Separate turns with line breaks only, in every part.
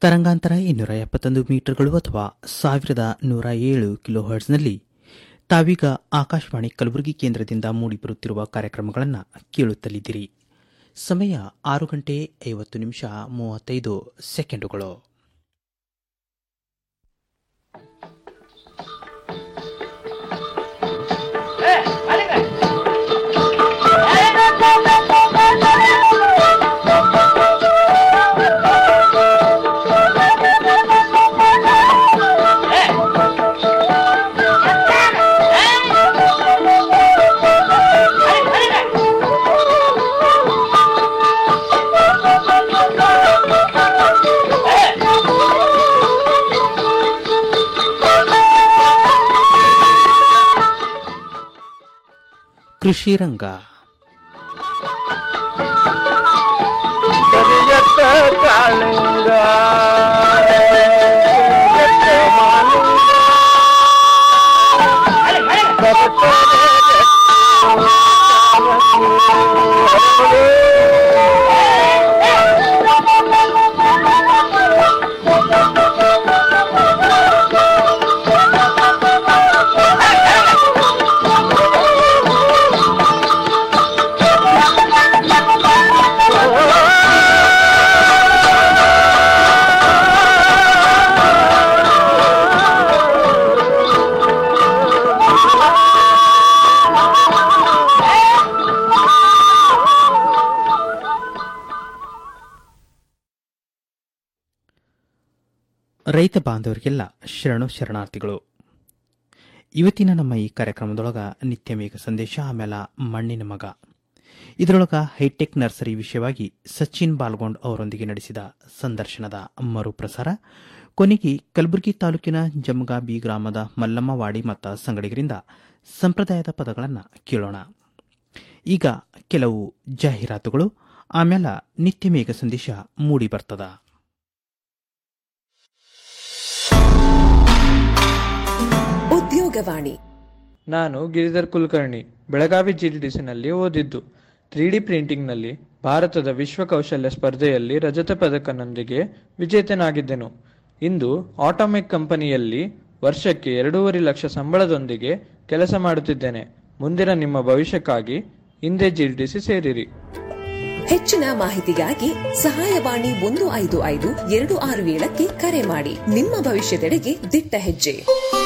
ತರಂಗಾಂತರ ಇನ್ನೂರ ಎಪ್ಪತ್ತೊಂದು ಮೀಟರ್ಗಳು ಅಥವಾ ಸಾವಿರದ ನೂರ ಏಳು ಕಿಲೋ ಹರ್ಟ್ಸ್ನಲ್ಲಿ ತಾವೀಗ ಆಕಾಶವಾಣಿ ಕಲಬುರಗಿ ಕೇಂದ್ರದಿಂದ ಮೂಡಿಬರುತ್ತಿರುವ ಕಾರ್ಯಕ್ರಮಗಳನ್ನು ಕೇಳುತ್ತಲಿದ್ದೀರಿ ಸಮಯ ಆರು ಗಂಟೆ ಐವತ್ತು ನಿಮಿಷ ಮೂವತ್ತೈದು ಸೆಕೆಂಡುಗಳು ಕೃಷಿ ರಂಗ
ಕರಿಯತ್ತ ಕಾಳಿಂಗ ಕರಿಯತ್ತ ಮಾಲಿಂಗ
ರೈತ ಬಾಂಧವರಿಗೆಲ್ಲ ಶರಣು ಶರಣಾರ್ಥಿಗಳು ಇವತ್ತಿನ ನಮ್ಮ ಈ ಕಾರ್ಯಕ್ರಮದೊಳಗ ನಿತ್ಯ ಮೇಘ ಸಂದೇಶ ಆಮೇಲೆ ಮಣ್ಣಿನ ಮಗ ಇದರೊಳಗ ಹೈಟೆಕ್ ನರ್ಸರಿ ವಿಷಯವಾಗಿ ಸಚಿನ್ ಬಾಲ್ಗೊಂಡ್ ಅವರೊಂದಿಗೆ ನಡೆಸಿದ ಸಂದರ್ಶನದ ಮರುಪ್ರಸಾರ ಕೊನೆಗೆ ಕಲಬುರಗಿ ತಾಲೂಕಿನ ಜಮಗಾಬಿ ಗ್ರಾಮದ ಮಲ್ಲಮ್ಮವಾಡಿ ಮತ್ತು ಸಂಗಡಿಗರಿಂದ ಸಂಪ್ರದಾಯದ ಪದಗಳನ್ನು ಕೇಳೋಣ ಈಗ ಕೆಲವು ಜಾಹೀರಾತುಗಳು ಆಮೇಲೆ ನಿತ್ಯ ಮೇಘ ಸಂದೇಶ ಮೂಡಿ ಬರ್ತದ
ಉದ್ಯೋಗವಾಣಿ
ನಾನು ಗಿರಿಧರ್ ಕುಲಕರ್ಣಿ ಬೆಳಗಾವಿ ಜಿಡಿಡಿಸಿನಲ್ಲಿ ಓದಿದ್ದು ತ್ರೀ ಡಿ ಪ್ರಿಂಟಿಂಗ್ನಲ್ಲಿ ಭಾರತದ ವಿಶ್ವ ಕೌಶಲ್ಯ ಸ್ಪರ್ಧೆಯಲ್ಲಿ ರಜತ ಪದಕನೊಂದಿಗೆ ವಿಜೇತನಾಗಿದ್ದೆನು ಇಂದು ಆಟೋಮೆಕ್ ಕಂಪನಿಯಲ್ಲಿ ವರ್ಷಕ್ಕೆ ಎರಡೂವರೆ ಲಕ್ಷ ಸಂಬಳದೊಂದಿಗೆ ಕೆಲಸ ಮಾಡುತ್ತಿದ್ದೇನೆ ಮುಂದಿನ ನಿಮ್ಮ ಭವಿಷ್ಯಕ್ಕಾಗಿ ಹಿಂದೆ ಜಿಡಿಡಿಸಿ ಸೇರಿರಿ
ಹೆಚ್ಚಿನ ಮಾಹಿತಿಗಾಗಿ ಸಹಾಯವಾಣಿ ಒಂದು ಐದು ಐದು ಎರಡು ಆರು ಏಳಕ್ಕೆ ಕರೆ ಮಾಡಿ ನಿಮ್ಮ ಭವಿಷ್ಯದೆಡೆಗೆ ದಿಟ್ಟ ಹೆಜ್ಜೆ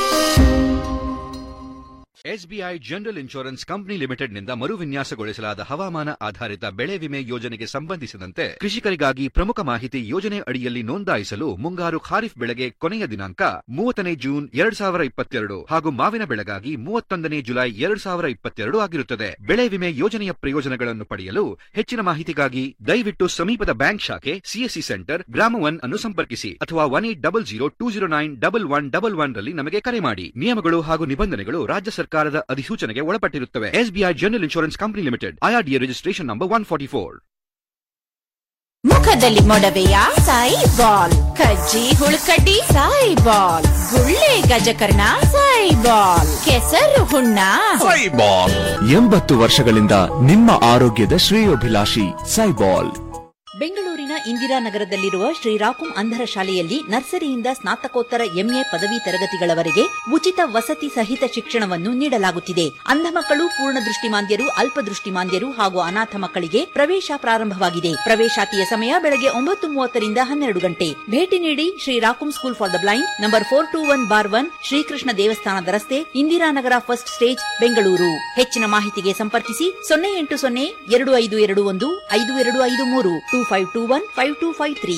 ಎಸ್ಬಿಐ ಜನರಲ್ ಇನ್ಶೂರೆನ್ಸ್ ಕಂಪನಿ ಲಿಮಿಟೆಡ್ನಿಂದ ಮರುವಿನ್ಯಾಸಗೊಳಿಸಲಾದ ಹವಾಮಾನ ಆಧಾರಿತ ಬೆಳೆ ವಿಮೆ ಯೋಜನೆಗೆ ಸಂಬಂಧಿಸಿದಂತೆ ಕೃಷಿಕರಿಗಾಗಿ ಪ್ರಮುಖ ಮಾಹಿತಿ ಯೋಜನೆ ಅಡಿಯಲ್ಲಿ ನೋಂದಾಯಿಸಲು ಮುಂಗಾರು ಖಾರಿಫ್ ಬೆಳೆಗೆ ಕೊನೆಯ ದಿನಾಂಕ ಮೂವತ್ತನೇ ಜೂನ್ ಎರಡ್ ಸಾವಿರ ಇಪ್ಪತ್ತೆರಡು ಹಾಗೂ ಮಾವಿನ ಬೆಳೆಗಾಗಿ ಮೂವತ್ತೊಂದನೇ ಜುಲೈ ಎರಡ್ ಸಾವಿರ ಇಪ್ಪತ್ತೆರಡು ಆಗಿರುತ್ತದೆ ಬೆಳೆ ವಿಮೆ ಯೋಜನೆಯ ಪ್ರಯೋಜನಗಳನ್ನು ಪಡೆಯಲು ಹೆಚ್ಚಿನ ಮಾಹಿತಿಗಾಗಿ ದಯವಿಟ್ಟು ಸಮೀಪದ ಬ್ಯಾಂಕ್ ಶಾಖೆ ಸಿಎಸ್ಸಿ ಸೆಂಟರ್ ಗ್ರಾಮ ಒನ್ ಅನ್ನು ಸಂಪರ್ಕಿಸಿ ಅಥವಾ one eight double zero two zero nine double one double one ರಲ್ಲಿ ನಮಗೆ ಕರೆ ಮಾಡಿ ನಿಯಮಗಳು ಹಾಗೂ ನಿಬಂಧನೆಗಳು ರಾಜ್ಯ ಸರ್ಕಾರದ ಅಧಿಸೂಚನೆಗೆ ಒಳಪಟ್ಟಿರುತ್ತವೆ SBI general insurance company limited IRDA registration number one forty four
ಮುಖದಲ್ಲಿ ಮೊಡವೆಯ ಸಾಯಿ ಬಾಲ್ ಕಜ್ಜಿ ಹುಳುಕಡ್ಡಿ ಸಾಯಿ ಬಾಲ್ ಗುಳ್ಳೆ ಗಜಕರ್ಣ ಸಾಯಿ ಬಾಲ್ ಕೆಸರು ಹುಣ್ಣ
ಸೈಬಾಲ್ ಎಂಬತ್ತು ವರ್ಷಗಳಿಂದ ನಿಮ್ಮ ಆರೋಗ್ಯದ ಶ್ರೇಯೋಭಿಲಾಷಿ ಸೈಬಾಲ್
ಬೆಂಗಳೂರಿನ ಇಂದಿರಾನಗರದಲ್ಲಿರುವ ಶ್ರೀರಾಕುಂ ಅಂಧರ ಶಾಲೆಯಲ್ಲಿ ನರ್ಸರಿಯಿಂದ ಸ್ನಾತಕೋತ್ತರ ಎಂಎ ಪದವಿ ತರಗತಿಗಳವರೆಗೆ ಉಚಿತ ವಸತಿ ಸಹಿತ ಶಿಕ್ಷಣವನ್ನು ನೀಡಲಾಗುತ್ತಿದೆ ಅಂಧ ಮಕ್ಕಳು ಪೂರ್ಣ ದೃಷ್ಟಿಮಾಂದ್ಯರು ಅಲ್ಪದೃಷ್ಟಿಮಾಂದ್ಯರು ಹಾಗೂ ಅನಾಥ ಮಕ್ಕಳಿಗೆ ಪ್ರವೇಶ ಪ್ರಾರಂಭವಾಗಿದೆ ಪ್ರವೇಶಾತಿಯ ಸಮಯ ಬೆಳಗ್ಗೆ ಒಂಬತ್ತು ಮೂವತ್ತರಿಂದ ಹನ್ನೆರಡು ಗಂಟೆ ಭೇಟಿ ನೀಡಿ ಶ್ರೀರಾಕುಂ school for the blind number four two one bar one Srikrishna ದೇವಸ್ಥಾನದ ರಸ್ತೆ ಇಂದಿರಾನಗರ ಫಸ್ಟ್ ಸ್ಟೇಜ್ ಬೆಂಗಳೂರು ಹೆಚ್ಚಿನ ಮಾಹಿತಿಗೆ ಸಂಪರ್ಕಿಸಿ ಸೊನ್ನೆ ಎಂಟು ಸೊನ್ನೆ ಎರಡು ಐದು ಎರಡು ಒಂದು ಐದು ಎರಡು ಐದು ಮೂರು two five two one five two five three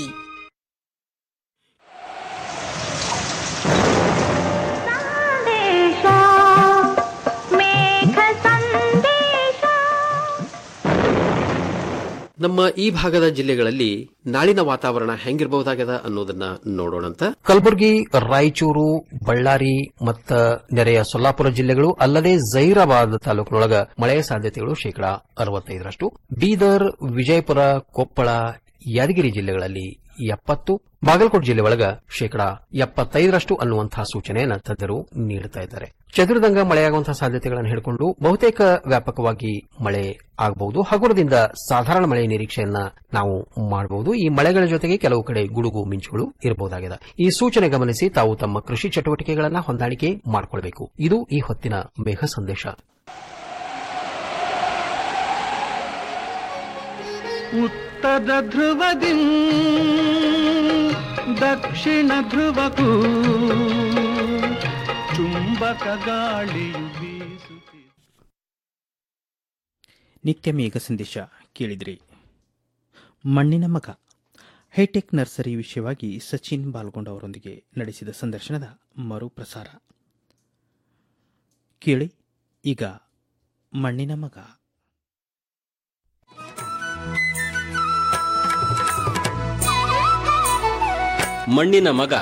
ನಮ್ಮ ಈ ಭಾಗದ ಜಿಲ್ಲೆಗಳಲ್ಲಿ ನಾಳಿನ ವಾತಾವರಣ ಹೆಂಗಿರಬಹುದಾಗದ ಅನ್ನೋದನ್ನ ನೋಡೋಣಂತ
ಕಲಬುರಗಿ ರಾಯಚೂರು ಬಳ್ಳಾರಿ ಮತ್ತ ನೆರೆಯ ಸೊಲ್ಲಾಪುರ ಜಿಲ್ಲೆಗಳು ಅಲ್ಲದೆ ಜೈರಾಬಾದ್ ತಾಲೂಕಿನೊಳಗ ಮಳೆಯ ಸಾಧ್ಯತೆಗಳು ಶೇಕಡಾ ಅರವತ್ತೈದರಷ್ಟು ಬೀದರ್ ವಿಜಯಪುರ ಕೊಪ್ಪಳ ಯಾದಗಿರಿ ಜಿಲ್ಲೆಗಳಲ್ಲಿ ಎಪ್ಪತ್ತು ಬಾಗಲಕೋಟೆ ಜಿಲ್ಲೆ ಒಳಗ ಶೇಕಡಾ ಎಪ್ಪತ್ತೈದರಷ್ಟು ಅನ್ನುವಂತಹ ಸೂಚನೆಯನ್ನು ತಜ್ಞರು ನೀಡುತ್ತಾ ಇದ್ದಾರೆ ಚದುರಿದಂಗ ಮಳೆಯಾಗುವಂತಹ ಸಾಧ್ಯತೆಗಳನ್ನು ಹಿಡ್ಕೊಂಡು ಬಹುತೇಕ ವ್ಯಾಪಕವಾಗಿ ಮಳೆ ಆಗಬಹುದು ಹಗುರದಿಂದ ಸಾಧಾರಣ ಮಳೆ ನಿರೀಕ್ಷೆಯನ್ನ ನಾವು ಮಾಡಬಹುದು ಈ ಮಳೆಗಳ ಜೊತೆಗೆ ಕೆಲವು ಕಡೆ ಗುಡುಗು ಮಿಂಚುಗಳು ಇರಬಹುದಾಗಿದೆ ಈ ಸೂಚನೆ ಗಮನಿಸಿ ತಾವು ತಮ್ಮ ಕೃಷಿ ಚಟುವಟಿಕೆಗಳನ್ನು ಹೊಂದಾಣಿಕೆ ಮಾಡಿಕೊಳ್ಳಬೇಕು ಇದು ಈ ಹೊತ್ತಿನ ಮೇಘ ಸಂದೇಶ
ಉತ್ತರ ಧ್ರುವದಿ ದಕ್ಷಿಣ ಧ್ರುವಕ್ಕೂ ಚುಂಬಕ ಗಾಳಿಯು ಬೀಸುತ್ತಿದೆ
ನಿತ್ಯ ಮೇಘ ಸಂದೇಶ ಕೇಳಿದ್ರಿ ಮಣ್ಣಿನ ಮಗ ಹೈಟೆಕ್ ನರ್ಸರಿ ವಿಷಯವಾಗಿ ಸಚಿನ್ ಬಾಲ್ಗೊಂಡ್ ಅವರೊಂದಿಗೆ ನಡೆಸಿದ ಸಂದರ್ಶನದ ಮರುಪ್ರಸಾರ ಕೇಳಿ ಈಗ ಮಣ್ಣಿನ ಮಗ
ಮಣ್ಣಿನ ಮಗ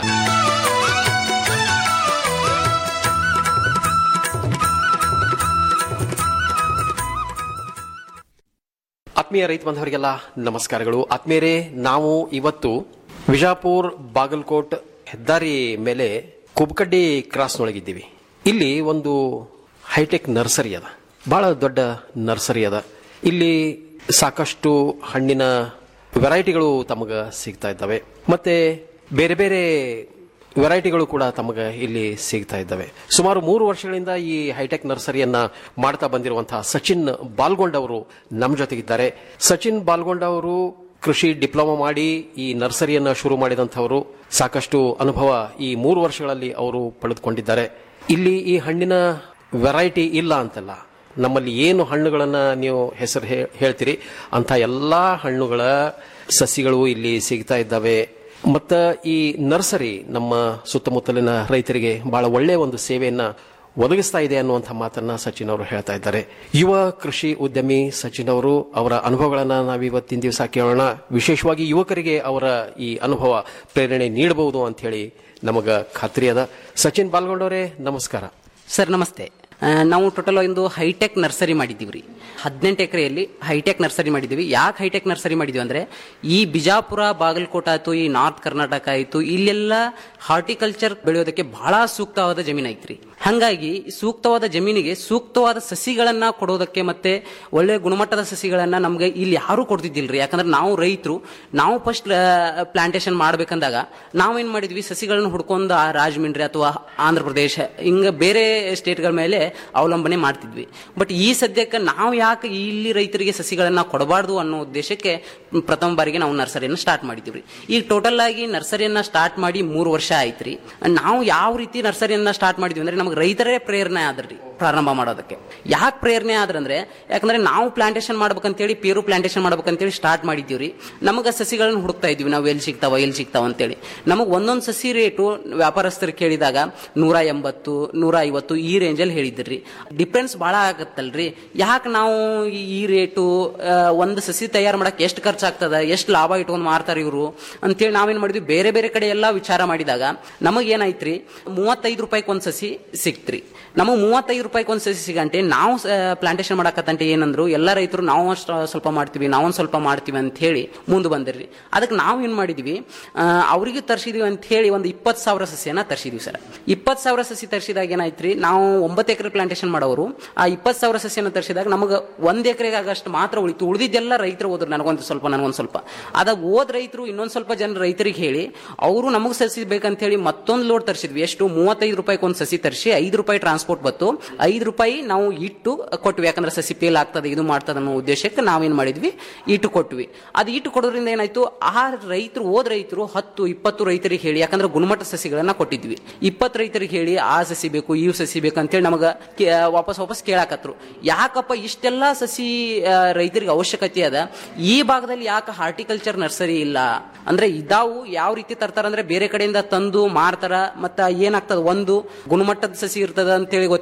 ಆತ್ಮೀಯ ರೈತ ಬಾಂಧವರಿಗೆಲ್ಲ ನಮಸ್ಕಾರಗಳು ಆತ್ಮೀಯರೇ ನಾವು ಇವತ್ತು ವಿಜಾಪುರ್ ಬಾಗಲ್ಕೋಟ್ ಹೆದ್ದಾರಿ ಮೇಲೆ ಕುಬ್ಕಡ್ಡಿ ಕ್ರಾಸ್ನೊಳಗಿದ್ದೀವಿ ಇಲ್ಲಿ ಒಂದು ಹೈಟೆಕ್ ನರ್ಸರಿ ಅದ ಬಹಳ ದೊಡ್ಡ ನರ್ಸರಿ ಅದ ಇಲ್ಲಿ ಸಾಕಷ್ಟು ಹಣ್ಣಿನ ವೆರೈಟಿಗಳು ತಮಗ ಸಿಗ್ತಾ ಇದ್ದಾವೆ ಮತ್ತೆ ಬೇರೆ ಬೇರೆ ವೆರೈಟಿಗಳು ಕೂಡ ತಮಗೆ ಇಲ್ಲಿ ಸಿಗ್ತಾ ಇದ್ದಾವೆ ಸುಮಾರು ಮೂರು ವರ್ಷಗಳಿಂದ ಈ ಹೈಟೆಕ್ ನರ್ಸರಿಯನ್ನ ಮಾಡ್ತಾ ಬಂದಿರುವಂತಹ ಸಚಿನ್ ಬಾಲ್ಗೊಂಡ್ ಅವರು ನಮ್ಮ ಜೊತೆಗಿದ್ದಾರೆ ಸಚಿನ್ ಬಾಲ್ಗೊಂಡ್ ಅವರು ಕೃಷಿ ಡಿಪ್ಲೊಮಾ ಮಾಡಿ ಈ ನರ್ಸರಿಯನ್ನ ಶುರು ಮಾಡಿದಂಥವರು ಸಾಕಷ್ಟು ಅನುಭವ ಈ ಮೂರು ವರ್ಷಗಳಲ್ಲಿ ಅವರು ಪಡೆದುಕೊಂಡಿದ್ದಾರೆ ಇಲ್ಲಿ ಈ ಹಣ್ಣಿನ ವೆರೈಟಿ ಇಲ್ಲ ಅಂತಲ್ಲ ನಮ್ಮಲ್ಲಿ ಏನು ಹಣ್ಣುಗಳನ್ನ ನೀವು ಹೆಸರು ಹೇ- ಹೇಳ್ತೀರಿ ಅಂತ ಎಲ್ಲಾ ಹಣ್ಣುಗಳ ಸಸಿಗಳು ಇಲ್ಲಿ ಸಿಗ್ತಾ ಇದ್ದಾವೆ ಮತ್ತ ಈ ನರ್ಸರಿ ನಮ್ಮ ಸುತ್ತಮುತ್ತಲಿನ ರೈತರಿಗೆ ಬಹಳ ಒಳ್ಳೆಯ ಒಂದು ಸೇವೆಯನ್ನ ಒದಗಿಸ್ತಾ ಇದೆ ಅನ್ನುವಂಥ ಮಾತನ್ನ ಸಚಿನ್ ಅವರು ಹೇಳ್ತಾ ಇದ್ದಾರೆ ಯುವ ಕೃಷಿ ಉದ್ಯಮಿ ಸಚಿನ್ ಅವರು ಅವರ ಅನುಭವಗಳನ್ನ ನಾವು ಇವತ್ತಿನ ದಿವಸ ಕೇಳೋಣ ವಿಶೇಷವಾಗಿ ಯುವಕರಿಗೆ ಅವರ ಈ ಅನುಭವ ಪ್ರೇರಣೆ ನೀಡಬಹುದು ಅಂತ ಹೇಳಿ ನಮಗ ಖಾತ್ರಿ ಅದ ಸಚಿನ್ ಬಾಲ್ಗೊಂಡವರೇ ನಮಸ್ಕಾರ
ಸರ್ ನಮಸ್ತೆ ಆ, ನಾವು ಟೋಟಲ್ ಒಂದು ಹೈಟೆಕ್ ನರ್ಸರಿ ಮಾಡಿದ್ದೀವಿ ರೀ ಹದಿನೆಂಟು ಎಕರೆಯಲ್ಲಿ ಹೈಟೆಕ್ ನರ್ಸರಿ ಮಾಡಿದ್ದೀವಿ ಯಾಕೆ ಹೈಟೆಕ್ ನರ್ಸರಿ ಮಾಡಿದ್ವಿ ಅಂದ್ರೆ ಈ ಬಿಜಾಪುರ ಬಾಗಲಕೋಟ ಆಯ್ತು ಈ ನಾರ್ತ್ ಕರ್ನಾಟಕ ಆಯ್ತು ಇಲ್ಲೆಲ್ಲ ಹಾರ್ಟಿಕಲ್ಚರ್ ಬೆಳೆಯೋದಕ್ಕೆ ಬಹಳ ಸೂಕ್ತವಾದ ಜಮೀನು ಐತ್ರಿ ಹಂಗಾಗಿ ಸೂಕ್ತವಾದ ಜಮೀನಿಗೆ ಸೂಕ್ತವಾದ ಸಸಿಗಳನ್ನ ಕೊಡೋದಕ್ಕೆ ಮತ್ತೆ ಒಳ್ಳೆ ಗುಣಮಟ್ಟದ ಸಸಿಗಳನ್ನ ನಮ್ಗೆ ಇಲ್ಲಿ ಯಾರು ಕೊಡ್ತಿದ್ದಿಲ್ರಿ ಯಾಕಂದ್ರೆ ನಾವು ರೈತರು ನಾವು ಫಸ್ಟ್ ಪ್ಲಾಂಟೇಶನ್ ಮಾಡ್ಬೇಕಂದಾಗ ನಾವೇನ್ ಮಾಡಿದ್ವಿ ಸಸಿಗಳನ್ನ ಹುಡ್ಕೊಂಡು ಆ ರಾಜಮಂಡ್ರಿ ಅಥವಾ ಆಂಧ್ರ ಪ್ರದೇಶ ಹಿಂಗ ಬೇರೆ ಸ್ಟೇಟ್ಗಳ ಮೇಲೆ ಅವಲಂಬನೆ ಮಾಡ್ತಿದ್ವಿ ಬಟ್ ಈ ಸದ್ಯಕ್ಕೆ ನಾವು ಯಾಕೆ ಇಲ್ಲಿ ರೈತರಿಗೆ ಸಸಿಗಳನ್ನ ಕೊಡಬಾರ್ದು ಅನ್ನೋ ಉದ್ದೇಶಕ್ಕೆ ಪ್ರಥಮ ಬಾರಿಗೆ ನಾವು ನರ್ಸರಿಯನ್ನು ಸ್ಟಾರ್ಟ್ ಮಾಡಿದ್ವಿ ಈಗ ಟೋಟಲ್ ಆಗಿ ನರ್ಸರಿಯನ್ನ ಸ್ಟಾರ್ಟ್ ಮಾಡಿ ಮೂರು ವರ್ಷ ಆಯ್ತ್ರಿ ನಾವು ಯಾವ ರೀತಿ ನರ್ಸರಿಯನ್ನ ಸ್ಟಾರ್ಟ್ ಮಾಡಿದ್ವಿ ಅಂದ್ರೆ ನಮ್ಗೆ ರೈತರೇ ಪ್ರೇರಣೆ ಆದ್ರಿ ಪ್ರಾರಂಭ ಮಾಡೋದಕ್ಕೆ ಯಾಕೆ ಪ್ರೇರಣೆ ಆದ್ರಂದ್ರೆ ಯಾಕಂದ್ರೆ ನಾವು ಪ್ಲಾಂಟೇಶನ್ ಮಾಡ್ಬೇಕಂತೇಳಿ ಪೇರು ಪ್ಲಾಂಟೇಶನ್ ಮಾಡ್ಬೇಕಂತೇಳಿ ಸ್ಟಾರ್ಟ್ ಮಾಡಿದ್ದೀವ್ರಿ ನಮಗೆ ಸಸಿಗಳನ್ನ ಹುಡುಕ್ತಾ ಇದ್ವಿ ನಾವು ಎಲ್ಲಿ ಸಿಗ್ತಾವ ಎಲ್ಲಿ ಸಿಗ್ತಾವ ಅಂತೇಳಿ ನಮಗೆ ಒಂದೊಂದು ಸಸಿ ರೇಟು ವ್ಯಾಪಾರಸ್ಥರು ಕೇಳಿದಾಗ ನೂರ ಎಂಬತ್ತು ನೂರ ಐವತ್ತು ಈ ರೇಂಜಲ್ಲಿ ಹೇಳಿದ್ರಿ ಡಿಫ್ರೆನ್ಸ್ ಬಹಳ ಆಗತ್ತಲ್ರಿ ಯಾಕೆ ನಾವು ಈ- ಈ ರೇಟು ಆ, ಒಂದು ಸಸಿ ತಯಾರು ಮಾಡಕ್ಕೆ ಎಷ್ಟು ಖರ್ಚಾಗ್ತದ ಎಷ್ಟು ಲಾಭ ಇಟ್ಕೊಂಡು ಮಾರ್ತಾರೆ ಇವರು ಅಂತೇಳಿ ನಾವೇನ್ ಮಾಡಿದ್ವಿ ಬೇರೆ ಬೇರೆ ಕಡೆ ಎಲ್ಲ ವಿಚಾರ ಮಾಡಿದಾಗ ನಮಗೇನಾಯ್ತ್ರಿ ಮೂವತ್ತೈದು ರೂಪಾಯಿಗೆ ಒಂದು ಸಸಿ ಸಿಕ್ತ್ರಿ ನಮಗೆ ಮೂವತ್ತೈದು ರೂಪಾಯಿಗೆ ಒಂದು ಸಸಿ ಸಿಗಂಟೆ ನಾವು ಪ್ಲಾಂಟೇಶನ್ ಮಾಡಕತ್ತಂటే ಏನಂದ್ರು ಎಲ್ಲ ರೈತರು ನಾವು ಅಷ್ಟು ಸ್ವಲ್ಪ ಮಾಡ್ತೀವಿ ನಾವೊಂದು ಸ್ವಲ್ಪ ಮಾಡ್ತೀವಿ ಅಂತ ಹೇಳಿ ಮುಂದೆ ಬಂದಿರ್ರಿ ಅದಕ್ಕೆ ನಾವು ಏನ್ ಮಾಡಿದ್ವಿ ಆ, ಅವ್ರಿಗೆ ತರಿಸಿದ್ವಿ ಅಂತ ಹೇಳಿ ಒಂದು ಇಪ್ಪತ್ತು ಸಾವಿರ ಸಸಿಯನ್ನ ತರಿಸಿದ್ವಿ ಸರ್ ಇಪ್ಪತ್ತು ಸಾವಿರ ಸಸಿ ತರಿಸಿದಾಗ ಏನಾಯ್ತ್ರಿ ನಾವು ಒಂಬತ್ತು ಎಕರೆ ಪ್ಲಾಂಟೇಶನ್ ಮಾಡೋರು ಆ ಇಪ್ಪತ್ತು ಸಾವಿರ ಸಸಿಯನ್ನು ತರಿಸಿದಾಗ ನಮಗೆ ಒಂದ್ ಎಕರೆಗೆ ಆಗಷ್ಟು ಮಾತ್ರ ಉಳಿತು ಉಳಿದಿದ್ದೆಲ್ಲ ರೈತರು ಹೋದ್ರು ನನಗೊಂದು ಸ್ವಲ್ಪ ನನಗೊಂದು ಸ್ವಲ್ಪ ಅದ ಓದ್ ರೈತರು ಇನ್ನೊಂದ್ ಸ್ವಲ್ಪ ಜನ ರೈತರಿಗೆ ಹೇಳಿ ಅವರು ನಮಗೆ ಸಸಿ ಬೇಕಂತ ಹೇಳಿ ಮತ್ತೊಂದು ಲೋಡ್ ತರಿಸಿದ್ವಿ ಎಷ್ಟು ಮೂವತ್ತೈದು ರೂಪಾಯಿಗೆ ಒಂದು ಸಸಿ ತರಿಸಿ ಐದು ರೂಪಾಯಿ ಟ್ರಾನ್ಸ್ಪೋರ್ಟ್ ಬತ್ತು ಐದು ರೂಪಾಯಿ ನಾವು ಇಟ್ಟು ಕೊಟ್ವಿ ಯಾಕಂದ್ರೆ ಸಸಿ ಪೇಲ್ ಆಗ್ತದೆ ಇದು ಮಾಡ್ತದೆ ಅನ್ನೋ ಉದ್ದೇಶಕ್ಕೆ ನಾವೇನ್ ಮಾಡಿದ್ವಿ ಇಟ್ಟು ಕೊಟ್ವಿ ಅದು ಇಟ್ಟು ಕೊಡೋದ್ರಿಂದ ಏನಾಯ್ತು ಆ ರೈತರು ಓದ್ ರೈತರು ಹತ್ತು ಇಪ್ಪತ್ತು ರೈತರಿಗೆ ಹೇಳಿ ಯಾಕಂದ್ರೆ ಗುಣಮಟ್ಟ ಸಸಿಗಳನ್ನ ಕೊಟ್ಟಿದ್ವಿ ಇಪ್ಪತ್ತು ರೈತರಿಗೆ ಹೇಳಿ ಆ ಸಸಿ ಬೇಕು ಈ ಸಸಿ ಬೇಕು ಅಂತೇಳಿ ನಮಗ ಕೇ- ವಾಪಸ್ ವಾಪಸ್ ಕೇಳಾಕತ್ರು ಯಾಕಪ್ಪ ಇಷ್ಟೆಲ್ಲ ಸಸಿ ಆ, ರೈತರಿಗೆ ಅವಶ್ಯಕತೆ ಅದ ಈ ಭಾಗದಲ್ಲಿ ಯಾಕೆ ಹಾರ್ಟಿಕಲ್ಚರ್ ನರ್ಸರಿ ಇಲ್ಲ ಅಂದ್ರೆ ಇದಾವು ಯಾವ ರೀತಿ ತರ್ತಾರ ಅಂದ್ರೆ ಬೇರೆ ಕಡೆಯಿಂದ ತಂದು ಮಾರ್ತಾರ ಮತ್ತ ಏನಾಗ್ತದ ಒಂದು ಗುಣಮಟ್ಟದ ಸಸಿ ಇರ್ತದ ಅಂತೇಳಿ ಗೊತ್ತಿರಂಗಿಲ್ಲ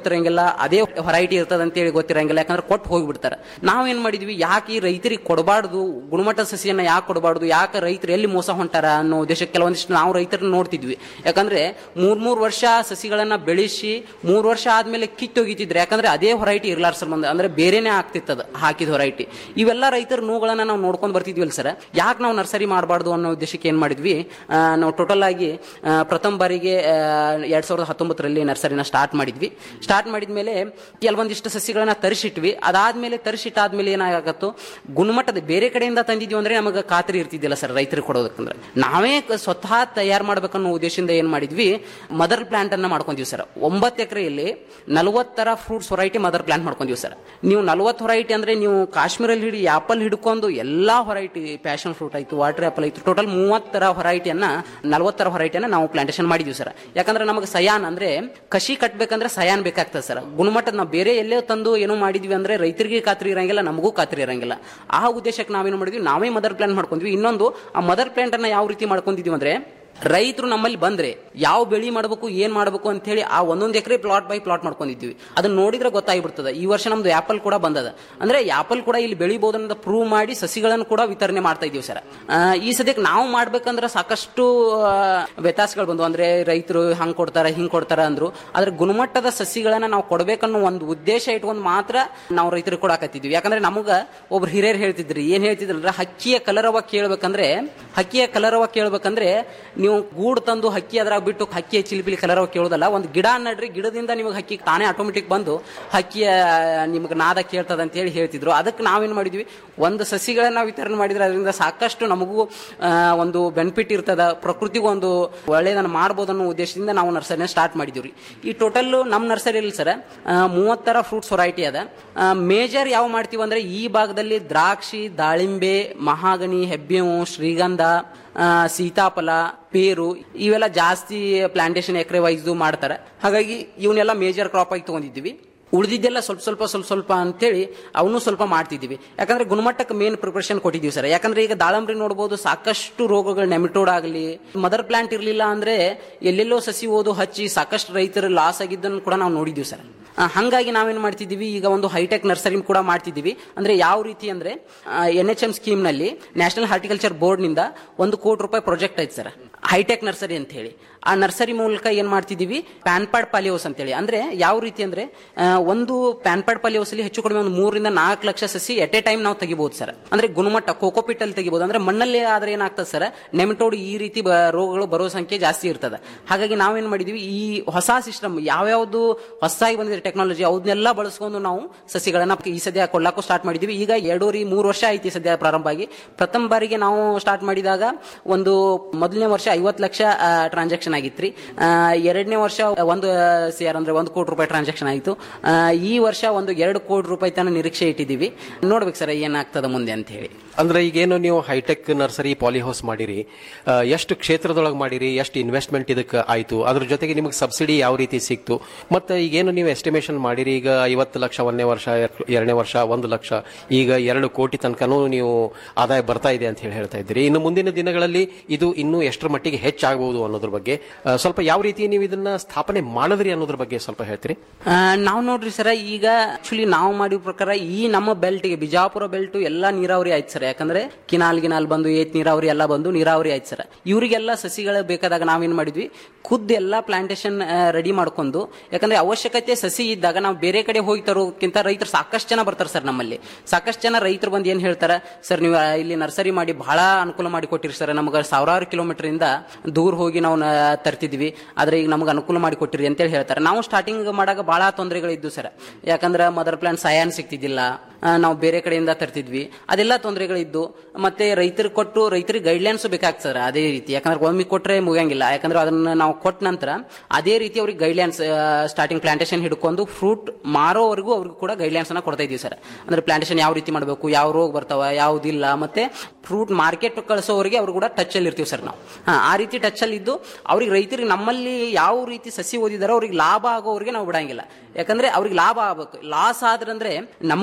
ಅದೇ ಹೊರೈಟಿ ಇರ್ತದ ಅಂತೇಳಿ ಗೊತ್ತಿರಂಗಿಲ್ಲ ಯಾಕಂದ್ರೆ ಕೊಟ್ಟು ಹೋಗ್ಬಿಡ್ತಾರೆ ನಾವೇನ್ ಮಾಡಿದ್ವಿ ಯಾಕೆ ಈ ರೈತರಿಗೆ ಕೊಡಬಾರ್ದು ಗುಣಮಟ್ಟ ಸಸಿಯನ್ನ ಯಾಕೆ ಕೊಡಬಾರ್ದು ಯಾಕೆ ರೈತರು ಎಲ್ಲಿ ಮೋಸ ಹೊಂಟಾರ ಅನ್ನೋ ಉದ್ದೇಶಕ್ಕೆ ಕೆಲವೊಂದಿಷ್ಟು ನಾವು ರೈತರನ್ನ ನೋಡ್ತಿದ್ವಿ ಯಾಕಂದ್ರೆ ಮೂರ್ ಮೂರ್ ವರ್ಷ ಸಸಿಗಳನ್ನ ಬೆಳೆಸಿ ಮೂರ್ ವರ್ಷ ಆದ್ಮೇಲೆ ಕಿತ್ತೊಗಿತಿದ್ರೆ ಯಾಕಂದ್ರೆ ಅದೇ ಹೊರೈಟಿ ಇರ್ಲಾರ ಸಂಬಂಧ ಅಂದ್ರೆ ಬೇರೆನೆ ಆಗ್ತಿತ್ತದ ಹಾಕಿದ ಹೊರೈಟಿ ಇವೆಲ್ಲ ರೈತರ ನೋವುಗಳನ್ನ ನಾವು ನೋಡ್ಕೊಂಡ್ ಬರ್ತಿದ್ವಲ್ಲ ಸರ್ ಯಾಕೆ ನಾವು ನರ್ಸರಿ ಮಾಡಬಾರ್ದು ಅನ್ನೋ ಉದ್ದೇಶಕ್ಕೆ ಏನ್ ಮಾಡಿದ್ವಿ ಆ, ನಾವು ಟೋಟಲ್ ಆಗಿ ಆ, ಪ್ರಥಮ ಬಾರಿಗೆ ಆ, ಎರಡ್ ಸಾವಿರದ ಹತ್ತೊಂಬತ್ತರಲ್ಲಿ ನರ್ಸರಿನ ಸ್ಟಾರ್ಟ್ ಮಾಡಿದ್ವಿ ಸ್ಟಾರ್ಟ್ ಮಾಡಿದ್ಮೇಲೆ ಕೆಲವೊಂದಿಷ್ಟು ಸಸಿಗಳನ್ನ ತರಿಸಿಟ್ವಿ ಅದಾದ್ಮೇಲೆ ತರಿಸಿಟ್ಟಾದ್ಮೇಲೆ ಏನಾಗತ್ತೋ ಗುಣಮಟ್ಟದ ಬೇರೆ ಕಡೆಯಿಂದ ತಂದಿದ್ವಿ ಅಂದ್ರೆ ನಮಗೆ ಖಾತ್ರಿ ಇರ್ತಿದ್ದಿಲ್ಲ ಸರ್ ರೈತರಿಗೆ ಕೊಡೋದಕ್ಕಂದ್ರೆ ನಾವೇ ಕ- ಸ್ವತಃ ತಯಾರು ಮಾಡ್ಬೇಕನ್ನೋ ಉದ್ದೇಶದಿಂದ ಏನ್ ಮಾಡಿದ್ವಿ ಮದರ್ ಪ್ಲಾಂಟ್ ಅನ್ನ ಮಾಡ್ಕೊಂತೀವಿ ಸರ್ ಒಂಬತ್ತು ಎಕರೆಯಲ್ಲಿ ನಲವತ್ತರ ಫ್ರೂಟ್ಸ್ ಹೊರೈಟಿ ಮದರ್ ಪ್ಲಾಂಟ್ ಮಾಡ್ಕೊಂತೀವಿ ಸರ್ ನೀವು ನಲವತ್ತು ಹೊರೈಟಿ ಅಂದ್ರೆ ನೀವು ಕಾಶ್ಮೀರಲ್ಲಿ ಹಿಡಿ ಆಪಲ್ ಹಿಡ್ಕೊಂಡು ಎಲ್ಲಾ ಹೊರೈಟಿ ಪ್ಯಾಷನ್ ಫ್ರೂಟ್ ಆಯ್ತು ವಾಟರ್ ಆಪಲ್ ಆಯ್ತು ಟೋಟಲ್ ಮೂವತ್ತರ ಹೊರೈಟಿಯನ್ನ ನಲವತ್ತರ ಹೊರೈಟಿಯನ್ನ ನಾವು ಪ್ಲಾಂಟೇಶನ್ ಮಾಡಿದ್ವಿ ಸರ್ ಯಾಕಂದ್ರೆ ನಮಗೆ ಸಯಾನ್ ಅಂದ್ರೆ ಕಸಿ ಕಟ್ಬೇಕಂದ್ರೆ ಸಯಾನ್ ಬೇಕಾಗ್ತದೆ ಸರ್ ಗುಣಮಟ್ಟದ ನಾವು ಬೇರೆ ಎಲ್ಲೇ ತಂದು ಏನೋ ಮಾಡಿದ್ವಿ ಅಂದ್ರೆ ರೈತರಿಗೆ ಖಾತ್ರಿ ಇರಂಗಿಲ್ಲ ನಮಗೂ ಖಾತ್ರಿ ಇರಂಗಿಲ್ಲ ಆ ಉದ್ದೇಶಕ್ಕೆ ನಾವೇನು ಮಾಡಿದ್ವಿ ನಾವೇ ಮದರ್ ಪ್ಲಾಂಟ್ ಮಾಡ್ಕೊಂಡ್ವಿ ಇನ್ನೊಂದು ಆ ಮದರ್ ಪ್ಲಾಂಟ್ ಅನ್ನ ಯಾವ ರೀತಿ ಮಾಡ್ಕೊಂಡಿದ್ವಿ ಅಂದ್ರೆ ರೈತರು ನಮ್ಮಲ್ಲಿ ಬಂದ್ರೆ ಯಾವ ಬೆಳಿ ಮಾಡಬೇಕು ಏನ್ ಮಾಡಬೇಕು ಅಂತ ಹೇಳಿ ಆ ಒಂದೊಂದು ಎಕರೆ ಪ್ಲಾಟ್ ಬೈ ಪ್ಲಾಟ್ ಮಾಡ್ಕೊಂಡಿದ್ವಿ ಅದನ್ನ ನೋಡಿದ್ರೆ ಗೊತ್ತಾಗ್ಬಿಡ್ತದೆ ಈ ವರ್ಷ ನಮ್ದು ಆಪಲ್ ಕೂಡ ಬಂದದ ಅಂದ್ರೆ ಆಪಲ್ ಕೂಡ ಇಲ್ಲಿ ಬೆಳಿಬಹುದು ಅನ್ನೋದು ಪ್ರೂವ್ ಮಾಡಿ ಸಸಿಗಳನ್ನು ಕೂಡ ವಿತರಣೆ ಮಾಡ್ತಾ ಇದೀವಿ ಸರ್ ಆ, ಈ ಸದ್ಯಕ್ಕೆ ನಾವು ಮಾಡ್ಬೇಕಂದ್ರೆ ಸಾಕಷ್ಟು ಆ, ವ್ಯತ್ಯಾಸಗಳು ಬಂದು ಅಂದ್ರೆ ರೈತರು ಹಂಗ್ ಕೊಡ್ತಾರ ಹಿಂಗ್ ಕೊಡ್ತಾರ ಅಂದ್ರು ಆದ್ರೆ ಗುಣಮಟ್ಟದ ಸಸಿಗಳನ್ನ ನಾವು ಕೊಡ್ಬೇಕನ್ನೋ ಒಂದು ಉದ್ದೇಶ ಇಟ್ಕೊಂಡು ಮಾತ್ರ ನಾವು ರೈತರಿಗೆ ಕೊಡಾಕತ್ತಿದ್ವಿ ಯಾಕಂದ್ರೆ ನಮಗ ಒಬ್ರು ಹಿರಿಯರು ಹೇಳ್ತಿದ್ರಿ ಏನ್ ಹೇಳ್ತಿದ್ರಲ್ಲ ಹಕ್ಕಿಯ ಕಲರವ ಕೇಳ್ಬೇಕಂದ್ರೆ ಹಕ್ಕಿಯ ಕಲರವ ಕೇಳ್ಬೇಕಂದ್ರೆ ನೀವು ಗೂಡು ತಂದು ಹಕ್ಕಿ ಅದ್ರಾಗ ಬಿಟ್ಟು ಹಕ್ಕಿಯ ಚಿಲಿಪಿಲಿ ಕಲರವ ಕೇಳೋದಲ್ಲ ಒಂದು ಗಿಡ ನಡ್ರಿ ಗಿಡದಿಂದ ನಿಮಗೆ ಹಕ್ಕಿ ತಾನೇ ಆಟೋಮೆಟಿಕ್ ಬಂದು ಹಕ್ಕಿಯ ನಿಮ್ಗೆ ನಾದ ಕೇಳ್ತದ ಅಂತ ಹೇಳಿ ಹೇಳ್ತಿದ್ರು ಅದಕ್ಕೆ ನಾವೇನ್ ಮಾಡಿದ್ವಿ ಒಂದು ಸಸಿಗಳನ್ನ ನಾವು ವಿತರಣೆ ಮಾಡಿದ್ರೆ ಅದರಿಂದ ಸಾಕಷ್ಟು ನಮಗೂ ಆ, ಒಂದು ಬೆನಿಫಿಟ್ ಇರ್ತದ ಪ್ರಕೃತಿಗೂ ಒಂದು ಒಳ್ಳೆಯದನ್ನು ಮಾಡ್ಬೋದು ಅನ್ನೋ ಉದ್ದೇಶದಿಂದ ನಾವು ನರ್ಸರಿನ ಸ್ಟಾರ್ಟ್ ಮಾಡಿದೀವಿ ಈ ಟೋಟಲ್ ನಮ್ಮ ನರ್ಸರಿಯಲ್ಲಿ ಸರ್ ಮೂವತ್ತರ ಫ್ರೂಟ್ಸ್ ವೆರೈಟಿ ಅದ ಮೇಜರ್ ಯಾವ ಮಾಡ್ತೀವಿ ಅಂದ್ರೆ ಈ ಭಾಗದಲ್ಲಿ ದ್ರಾಕ್ಷಿ ದಾಳಿಂಬೆ ಮಹಾಗಣಿ ಹೆಬ್ಬೇವು ಶ್ರೀಗಂಧ ಆ, ಸೀತಾಫಲ ಪೇರು ಇವೆಲ್ಲ ಜಾಸ್ತಿ ಪ್ಲಾಂಟೇಶನ್ ಎಕರೆ ವೈಸ್ ಮಾಡ್ತಾರೆ ಹಾಗಾಗಿ ಇವನ್ನೆಲ್ಲ ಮೇಜರ್ ಕ್ರಾಪ್ ಆಗಿ ತಗೊಂಡಿದ್ದೀವಿ ಉಳಿದಿದ್ದೆಲ್ಲ ಸ್ವಲ್ಪ ಸ್ವಲ್ಪ ಸ್ವಲ್ಪ ಸ್ವಲ್ಪ ಅಂತೇಳಿ ಅವನು ಸ್ವಲ್ಪ ಮಾಡ್ತಿದ್ದೀವಿ ಯಾಕಂದ್ರೆ ಗುಣಮಟ್ಟಕ್ಕೆ ಮೇನ್ ಪ್ರಿಪರೇಷನ್ ಕೊಟ್ಟಿದ್ದೀವಿ ಸರ್ ಯಾಕಂದ್ರೆ ಈಗ ದಾಳಂಬ್ರಿ ನೋಡಬಹುದು ಸಾಕಷ್ಟು ರೋಗಗಳು ನೆಮಿಟೋಡ್ ಆಗಲಿ ಮದರ್ ಪ್ಲಾಂಟ್ ಇರಲಿಲ್ಲ ಅಂದ್ರೆ ಎಲ್ಲೆಲ್ಲೋ ಸಸಿ ಓದು ಹಚ್ಚಿ ಸಾಕಷ್ಟು ರೈತರು ಲಾಸ್ ಆಗಿದ್ದನ್ನು ಕೂಡ ನಾವು ನೋಡಿದ್ದೀವಿ ಸರ್ ಆ, ಹಂಗಾಗಿ ನಾವೇನ್ ಮಾಡ್ತಿದ್ದೀವಿ ಈಗ ಒಂದು ಹೈಟೆಕ್ ನರ್ಸರಿ ಕೂಡ ಮಾಡ್ತಿದ್ದೀವಿ ಅಂದ್ರೆ ಯಾವ ರೀತಿ ಅಂದ್ರೆ ಎನ್ ಎಚ್ ಎಂ ಸ್ಕೀಮ್ ನಲ್ಲಿ ನ್ಯಾಷನಲ್ ಹಾರ್ಟಿಕಲ್ಚರ್ ಬೋರ್ಡ್ ನಿಂದ ಒಂದು ಕೋಟಿ ರೂಪಾಯಿ ಪ್ರಾಜೆಕ್ಟ್ ಐತೆ ಸರ್ ಹೈಟೆಕ್ ನರ್ಸರಿ ಅಂತ ಹೇಳಿ ಆ ನರ್ಸರಿ ಮೂಲಕ ಏನ್ ಮಾಡ್ತಿದೀವಿ ಪ್ಯಾನ್ಪಾಡ್ ಪಾಲಿಯೋಸ್ ಅಂತೇಳಿ ಅಂದ್ರೆ ಯಾವ ರೀತಿ ಅಂದ್ರೆ ಆ, ಒಂದು ಪ್ಯಾನ್ಪಾಡ್ ಪಾಲಿಯೋಸ್ ಅಲ್ಲಿ ಹೆಚ್ಚು ಕಡಿಮೆ ಒಂದು ಮೂರರಿಂದ ನಾಲ್ಕು ಲಕ್ಷ ಸಸಿ ಎಟ್ ಎ ಟೈಮ್ ನಾವು ತೆಗಿಬಹುದು ಸರ್ ಅಂದ್ರೆ ಗುಣಮಟ್ಟ ಕೋಕೋಪಿಟ್ ಅಲ್ಲಿ ತೆಗಿಬಹುದು ಅಂದ್ರೆ ಮಣ್ಣಲ್ಲಿ ಆದ್ರೆ ಏನಾಗ್ತದೆ ಸರ್ ನೆಮಿಟೋಡ್ ಈ ರೀತಿ ಬ- ರೋಗಗಳು ಬರೋ ಸಂಖ್ಯೆ ಜಾಸ್ತಿ ಇರ್ತದೆ ಹಾಗಾಗಿ ನಾವೇನ್ ಮಾಡಿದೀವಿ ಈ ಹೊಸ ಸಿಸ್ಟಮ್ ಯಾವ್ಯಾವ್ದು ಹೊಸದಾಗಿ ಬಂದಿದೆ ಟೆಕ್ನಾಲಜಿ ಅವನ್ನೆಲ್ಲ ಬಳಸ್ಕೊಂಡು ನಾವು ಸಸಿಗಳನ್ನ ಈ ಸದ್ಯ ಕೊಳ್ಳಕ್ಕೂ ಸ್ಟಾರ್ಟ್ ಮಾಡಿದೀವಿ ಈಗ ಎರಡೂವರೆ ಮೂರು ವರ್ಷ ಆಯ್ತು ಈ ಸದ್ಯ ಪ್ರಾರಂಭ ಆಗಿ ಪ್ರಥಮ ಬಾರಿಗೆ ನಾವು ಸ್ಟಾರ್ಟ್ ಮಾಡಿದಾಗ ಒಂದು ಮೊದಲನೇ ವರ್ಷ ಐವತ್ತು ಲಕ್ಷ ಟ್ರಾನ್ಸಾಕ್ಷನ್ ಆಗಿತ್ರಿ ಆ, ಎರಡನೇ ವರ್ಷ ಒಂದು ಸಿ ಆರ್ ಅಂದ್ರೆ ಒಂದು ಕೋಟಿ ರೂಪಾಯಿ ಟ್ರಾನ್ಸಾಕ್ಷನ್ ಆಯಿತು ಈ ವರ್ಷ ಒಂದು ಎರಡು ಕೋಟಿ ರೂಪಾಯಿ ತನಕ ನಿರೀಕ್ಷೆ ಇಟ್ಟಿದ್ದೀವಿ ನೋಡ್ಬೇಕು ಸರ್ ಏನಾಗ್ತದ ಮುಂದೆ ಅಂತ ಹೇಳಿ
ಅಂದ್ರೆ ಈಗೇನು ನೀವು ಹೈಟೆಕ್ ನರ್ಸರಿ ಪಾಲಿಹೌಸ್ ಮಾಡಿರಿ ಆ, ಎಷ್ಟು ಕ್ಷೇತ್ರದೊಳಗೆ ಮಾಡಿರಿ ಎಷ್ಟು ಇನ್ವೆಸ್ಟ್ಮೆಂಟ್ ಇದಕ್ಕೆ ಆಯ್ತು ಅದ್ರ ಜೊತೆಗೆ ನಿಮಗೆ ಸಬ್ಸಿಡಿ ಯಾವ ರೀತಿ ಸಿಕ್ತು ಮತ್ತೆ ಈಗೇನು ನೀವು ಎಸ್ಟಿಮೇಷನ್ ಮಾಡಿರಿ ಈಗ ಐವತ್ತು ಲಕ್ಷ ಒಂದನೇ ವರ್ಷ ಎರ್- ಎರಡನೇ ವರ್ಷ ಒಂದು ಲಕ್ಷ ಈಗ ಎರಡು ಕೋಟಿ ತನಕನೂ ನೀವು ಆದಾಯ ಬರ್ತಾ ಇದೆ ಅಂತ ಹೇಳಿ ಹೇಳ್ತಾ ಇದ್ದೀರಿ ಇನ್ನು ಮುಂದಿನ ದಿನಗಳಲ್ಲಿ ಇದು ಇನ್ನೂ ಎಷ್ಟರ ಮಟ್ಟಿಗೆ ಹೆಚ್ಚಾಗಬಹುದು ಅನ್ನೋದ್ರ ಬಗ್ಗೆ ಆ, ಸ್ವಲ್ಪ ಯಾವ ರೀತಿ ನೀವು ಇದನ್ನ ಸ್ಥಾಪನೆ ಮಾಡಿದ್ರಿ ಅನ್ನೋದ್ರ ಬಗ್ಗೆ ಸ್ವಲ್ಪ ಹೇಳ್ತೀರಿ
ನಾವು ನೋಡ್ರಿ ಸರ ಈಗ ಆಕ್ಚುಲಿ ನಾವು ಮಾಡಿದ ಪ್ರಕಾರ ಈ ನಮ್ಮ ಬೆಲ್ಟ್ಗೆ ಬಿಜಾಪುರ ಬೆಲ್ಟ್ ಎಲ್ಲಾ ನೀರಾವರಿ ಆಯ್ತು ಸರ್ ಯಾಕಂದ್ರೆ ಕಿನಾಲ್ ಗಿನಾಲ್ ಬಂದು ಏತ್ ನೀರಾವರಿ ಎಲ್ಲ ಬಂದು ನೀರಾವರಿ ಆಯ್ತು ಸರ್ ಇವರಿಗೆಲ್ಲ ಸಸಿಗಳು ಬೇಕಾದಾಗ ನಾವೇನ್ ಮಾಡಿದ್ವಿ ಖುದ್ದು ಎಲ್ಲ ಪ್ಲಾಂಟೇಶನ್ ರೆಡಿ ಮಾಡ್ಕೊಂಡು ಯಾಕಂದ್ರೆ ಅವಶ್ಯಕತೆ ಸಸಿ ಇದ್ದಾಗ ನಾವು ಬೇರೆ ಕಡೆ ಹೋಗಿ ತರೋಕ್ಕಿಂತ ರೈತರು ಸಾಕಷ್ಟು ಜನ ಬರ್ತಾರೆ ಸರ್ ನಮ್ಮಲ್ಲಿ ಸಾಕಷ್ಟು ಜನ ರೈತರು ಬಂದು ಏನ್ ಹೇಳ್ತಾರೆ ಸರ್ ನೀವು ಆ, ಇಲ್ಲಿ ನರ್ಸರಿ ಮಾಡಿ ಬಹಳ ಅನುಕೂಲ ಮಾಡಿ ಕೊಟ್ಟಿರಿ ಸರ್ ನಮಗೆ ಸಾವಿರಾರು ಕಿಲೋಮೀಟರ್ ಇಂದ ದೂರ ಹೋಗಿ ನಾವು ನ- ತರ್ತಿದ್ವಿ ಆದ್ರೆ ಈಗ ನಮಗೆ ಅನುಕೂಲ ಮಾಡಿ ಕೊಟ್ಟಿರಿ ಅಂತೇಳಿ ಹೇಳ್ತಾರೆ ನಾವು ಸ್ಟಾರ್ಟಿಂಗ್ ಮಾಡಾಗ ಬಹಳ ತೊಂದರೆಗಳಿದ್ದು ಸರ್ ಯಾಕಂದ್ರೆ ಮದರ್ ಪ್ಲಾಂಟ್ ಸಯಾನ್ ಸಿಗ್ತಿದ್ದಿಲ್ಲ ಆ, ನಾವು ಬೇರೆ ಕಡೆಯಿಂದ ತರ್ತಿದ್ವಿ ಅದೆಲ್ಲ ತೊಂದರೆಗಳಿದ್ದು ಮತ್ತೆ ರೈತರಿಗೆ ಕೊಟ್ಟು ರೈತರಿಗೆ ಗೈಡ್ಲೈನ್ಸ್ ಬೇಕಾಗ್ತದೆ ಸರ್ ಅದೇ ರೀತಿ ಯಾಕಂದ್ರೆ ಒಮ್ಮೆ ಕೊಟ್ರೆ ಮುಗಿಯಂಗಿಲ್ಲ ಯಾಕಂದ್ರೆ ಅದನ್ನ ನಾವು ಕೊಟ್ಟ ನಂತರ ಅದೇ ರೀತಿ ಅವ್ರಿಗೆ ಗೈಡ್ಲೈನ್ಸ್ ಸ್ಟಾರ್ಟಿಂಗ್ ಪ್ಲಾಂಟೇಶನ್ ಹಿಡ್ಕೊಂಡು ಫ್ರೂಟ್ ಮಾರೋವರೆಗೂ ಅವ್ರಿಗೆ ಕೂಡ ಗೈಡ್ಲೈನ್ಸ್ ಅನ್ನ ಕೊಡ್ತಾ ಇದೀವಿ ಸರ್ ಅಂದ್ರೆ ಪ್ಲಾಂಟೇಶನ್ ಯಾವ ರೀತಿ ಮಾಡಬೇಕು ಯಾವ ರೋಗ ಬರ್ತಾವ ಯಾವ್ದಿಲ್ಲ ಮತ್ತೆ ಫ್ರೂಟ್ ಮಾರ್ಕೆಟ್ ಕಳಿಸೋವರೆಗೆ ಅವ್ರು ಕೂಡ ಟಚ್ ಅಲ್ಲಿ ಇರ್ತೀವಿ ಸರ್ ನಾವು ಹಾ, ಆ ರೀತಿ ಟಚ್ ಅಲ್ಲಿ ಇದ್ದು ಅವ್ರಿಗೆ ರೈತರಿಗೆ ನಮ್ಮಲ್ಲಿ ಯಾವ ರೀತಿ ಸಸಿ ಓದಿದಾರೋ ಅವ್ರಿಗೆ ಲಾಭ ಆಗೋವರೆಗೆ ನಾವು ಬಿಡಂಗಿಲ್ಲ ಯಾಕಂದ್ರೆ ಅವ್ರಿಗೆ ಲಾಭ ಆಗ್ಬೇಕು ಲಾಸ್ ಆದ್ರಂದ್ರೆ ನಮಗೂ ಲಾಸು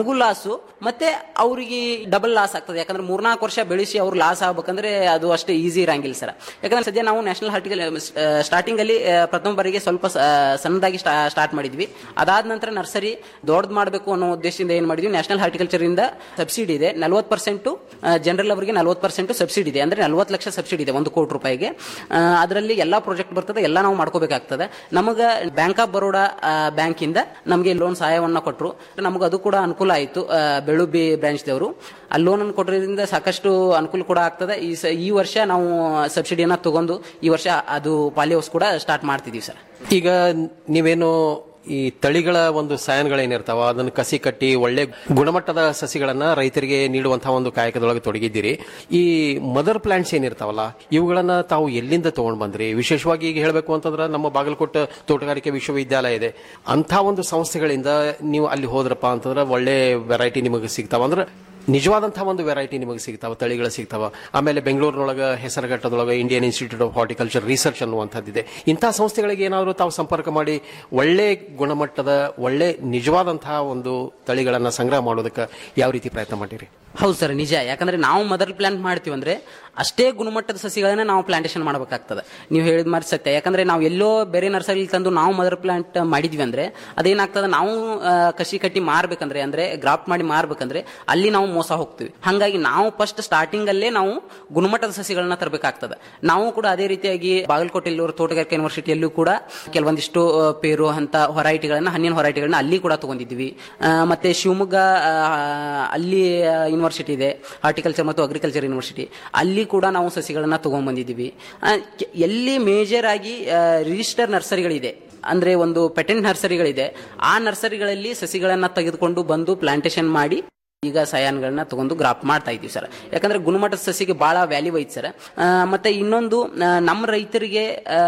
ಲಾಸು ಮತ್ತೆ ಅವರಿಗೆ ಡಬಲ್ ಲಾಸ್ ಆಗ್ತದೆ ಯಾಕಂದ್ರೆ ಮೂರ್ನಾಲ್ಕು ವರ್ಷ ಬೆಳೆಸಿ ಅವ್ರು ಲಾಸ್ ಆಗ್ಬೇಕಂದ್ರೆ ಅದು ಅಷ್ಟೇ ಈಸಿ ಇರಂಗಿಲ್ಲ ಸರ್ ಯಾಕಂದ್ರೆ ಸದ್ಯ ನಾವು ನ್ಯಾಷನಲ್ ಹಾರ್ಟಿಕಲ್ ಸ್ಟಾರ್ಟಿಂಗ್ ಅಲ್ಲಿ ಆ, ಪ್ರಥಮ ಬಾರಿಗೆ ಸ್ವಲ್ಪ ಸ- ಸಣ್ಣದಾಗಿ ಸ್ಟಾರ್ಟ್ ಮಾಡಿದ್ವಿ ಅದಾದ ನಂತರ ನರ್ಸರಿ ದೊಡ್ಡದು ಮಾಡಬೇಕು ಅನ್ನೋ ಉದ್ದೇಶದಿಂದ ಏನ್ ಮಾಡಿದ್ವಿ ನ್ಯಾಷನಲ್ ಹಾರ್ಟಿಕಲ್ಚರ್ ಇಂದ ಸಬ್ಸಿಡಿ ಇದೆ ನಲ್ವತ್ತು ಪರ್ಸೆಂಟ್ ಜನರಲ್ ಅವರಿಗೆ ನಲ್ವತ್ತು ಪರ್ಸೆಂಟ್ ಸಬ್ಸಿಡಿ ಇದೆ ಅಂದ್ರೆ ನಲ್ವತ್ತು ಲಕ್ಷ ಸಬ್ಸಿಡಿ ಇದೆ ಒಂದು ಕೋಟಿ ರೂಪಾಯಿಗೆ ಅದರಲ್ಲಿ ಎಲ್ಲಾ ಪ್ರಾಜೆಕ್ಟ್ ಬರ್ತದೆ ಎಲ್ಲ ನಾವು ಮಾಡ್ಕೋಬೇಕಾಗ್ತದೆ ನಮಗ ಬ್ಯಾಂಕ್ ಆಫ್ ಬರೋಡಾ ಬ್ಯಾಂಕ್ ಇಂದ ನಮಗೆ ಲೋನ್ ಸಹಾಯವನ್ನ ಕೊಟ್ಟರು ನಮಗೆ ಅದು ಕೂಡ ಅನುಕೂಲ ಆಯಿತು ಬೆಳುಬಿ ಬ್ರಾಂಚ್ ದವರು ಆ ಲೋನ್ ಅನ್ನು ಕೊಟ್ಟರಿಂದ ಸಾಕಷ್ಟು ಅನುಕೂಲ ಕೂಡ ಆಗ್ತದೆ ಈ ಸ- ಈ ವರ್ಷ ನಾವು ಸಬ್ಸಿಡಿಯನ್ನ ತಗೊಂಡು ಈ ವರ್ಷ ಅದು ಪಾಲಿ ಹೌಸ್ ಕೂಡ ಸ್ಟಾರ್ಟ್ ಮಾಡ್ತಿದೀವಿ ಸರ್
ಈಗ ನೀವೇನು ಈ ತಳಿಗಳ ಒಂದು ಸಾಯನ್ಗಳೇನಿರ್ತಾವ ಅದನ್ನು ಕಸಿ ಕಟ್ಟಿ ಒಳ್ಳೆ ಗುಣಮಟ್ಟದ ಸಸಿಗಳನ್ನ ರೈತರಿಗೆ ನೀಡುವಂತಹ ಒಂದು ಕಾಯಕದೊಳಗೆ ತೊಡಗಿದ್ದೀರಿ ಈ ಮದರ್ ಪ್ಲಾಂಟ್ಸ್ ಏನಿರ್ತಾವಲ್ಲ ಇವುಗಳನ್ನ ತಾವು ಎಲ್ಲಿಂದ ತಗೊಂಡ್ ಬಂದ್ರಿ ವಿಶೇಷವಾಗಿ ಈಗ ಹೇಳಬೇಕು ಅಂತಂದ್ರೆ ನಮ್ಮ ಬಾಗಲಕೋಟೆ ತೋಟಗಾರಿಕೆ ವಿಶ್ವವಿದ್ಯಾಲಯ ಇದೆ ಅಂತ ಒಂದು ಸಂಸ್ಥೆಗಳಿಂದ ನೀವು ಅಲ್ಲಿ ಹೋದ್ರಪ್ಪ ಅಂತಂದ್ರೆ ಒಳ್ಳೆ ವೆರೈಟಿ ನಿಮಗೆ ಸಿಗ್ತಾವ ಅಂದ್ರೆ ನಿಜವಾದಂತಹ ಒಂದು ವೆರೈಟಿ ನಿಮಗೆ ಸಿಗ್ತಾವ ತಳಿಗಳು ಸಿಗ್ತಾವ ಆಮೇಲೆ ಬೆಂಗಳೂರಿನೊಳಗ ಹೆಸರುಘಟ್ಟದೊಳಗ Indian Institute of Horticulture Research ಅನ್ನುವಂಥದ್ದಿದೆ ಇಂತಹ ಸಂಸ್ಥೆಗಳಿಗೆ ಏನಾದರೂ ತಾವು ಸಂಪರ್ಕ ಮಾಡಿ ಒಳ್ಳೆ ಗುಣಮಟ್ಟದ ಒಳ್ಳೆ ನಿಜವಾದಂತಹ ಒಂದು ತಳಿಗಳನ್ನ ಸಂಗ್ರಹ ಮಾಡೋದಕ್ಕೆ ಯಾವ ರೀತಿ ಪ್ರಯತ್ನ ಮಾಡಿರಿ
ಹೌದು ಸರ್ ನಿಜ ಯಾಕಂದ್ರೆ ನಾವು ಮೊದಲು ಪ್ಲಾಂಟ್ ಮಾಡ್ತೀವಿ ಅಂದ್ರೆ ಅಷ್ಟೇ ಗುಣಮಟ್ಟದ ಸಸಿಗಳನ್ನ ನಾವು ಪ್ಲಾಂಟೇಶನ್ ಮಾಡಬೇಕಾಗ್ತದೆ ನೀವು ಹೇಳಿದ ಮಾತು ಸತ್ಯ ಯಾಕಂದ್ರೆ ನಾವು ಎಲ್ಲೋ ಬೇರೆ ನರ್ಸರಿ ತಂದು ನಾವು ಮದರ್ ಪ್ಲಾಂಟ್ ಮಾಡಿದ್ವಿ ಅಂದ್ರೆ ಅದೇನಾಗ್ತದೆ ನಾವು ಆ, ಕಸಿ ಕಟ್ಟಿ ಮಾರ್ಬೇಕಂದ್ರೆ ಅಂದ್ರೆ ಗ್ರಾಫ್ಟ್ ಮಾಡಿ ಮಾರ್ಬೇಕಂದ್ರೆ ಅಲ್ಲಿ ನಾವು ಮೋಸ ಹೋಗ್ತೀವಿ ಹಾಗಾಗಿ ನಾವು ಫಸ್ಟ್ ಸ್ಟಾರ್ಟಿಂಗ್ ಅಲ್ಲೇ ನಾವು ಗುಣಮಟ್ಟದ ಸಸಿಗಳನ್ನ ತರಬೇಕಾಗ್ತದೆ ನಾವು ಕೂಡ ಅದೇ ರೀತಿಯಾಗಿ ಬಾಗಲಕೋಟೆಯಲ್ಲಿರುವ ತೋಟಗಾರಿಕೆ ಯೂನಿವರ್ಸಿಟಿಯಲ್ಲೂ ಕೂಡ ಕೆಲವೊಂದಿಷ್ಟು ಆ, ಪೇರು ಅಂತ ಹೊರೈಟಿಗಳನ್ನ ಹಣ್ಣಿನ ಹೊರೈಟಿಗಳನ್ನ ಅಲ್ಲಿ ಕೂಡ ತಗೊಂಡಿದ್ವಿ ಆ, ಮತ್ತೆ ಶಿವಮೊಗ್ಗ ಆ, ಅಲ್ಲಿ ಯೂನಿವರ್ಸಿಟಿ ಇದೆ ಹಾರ್ಟಿಕಲ್ಚರ್ ಮತ್ತು ಅಗ್ರಿಕಲ್ಚರ್ ಯೂನಿವರ್ಸಿಟಿ ಅಲ್ಲಿ ಕೂಡ ನಾವು ಸಸಿಗಳನ್ನ ತಗೊಂಡ್ ಬಂದಿದ್ದೀವಿ ಆ, ಕೆ- ಎಲ್ಲಿ ಮೇಜರ್ ಆಗಿ ರಿಜಿಸ್ಟರ್ ನರ್ಸರಿಗಳಿದೆ ಅಂದ್ರೆ ಒಂದು ಪೆಟೆಂಟ್ ನರ್ಸರಿಗಳಿದೆ ಆ ನರ್ಸರಿಗಳಲ್ಲಿ ಸಸಿಗಳನ್ನ ತೆಗೆದುಕೊಂಡು ಬಂದು ಪ್ಲಾಂಟೇಶನ್ ಮಾಡಿ ಈಗ ಸಯಾನ್ಗಳನ್ನ ತಗೊಂಡು ಗ್ರಾಫ್ಟ್ ಮಾಡ್ತಾ ಇದೀವಿ ಸರ್ ಯಾಕಂದ್ರೆ ಗುಣಮಟ್ಟದ ಸಸಿಗೆ ಬಹಳ ವ್ಯಾಲ್ಯೂ ಐತಿ ಸರ್ ಆ, ಮತ್ತೆ ಇನ್ನೊಂದು ಆ, ನಮ್ಮ ರೈತರಿಗೆ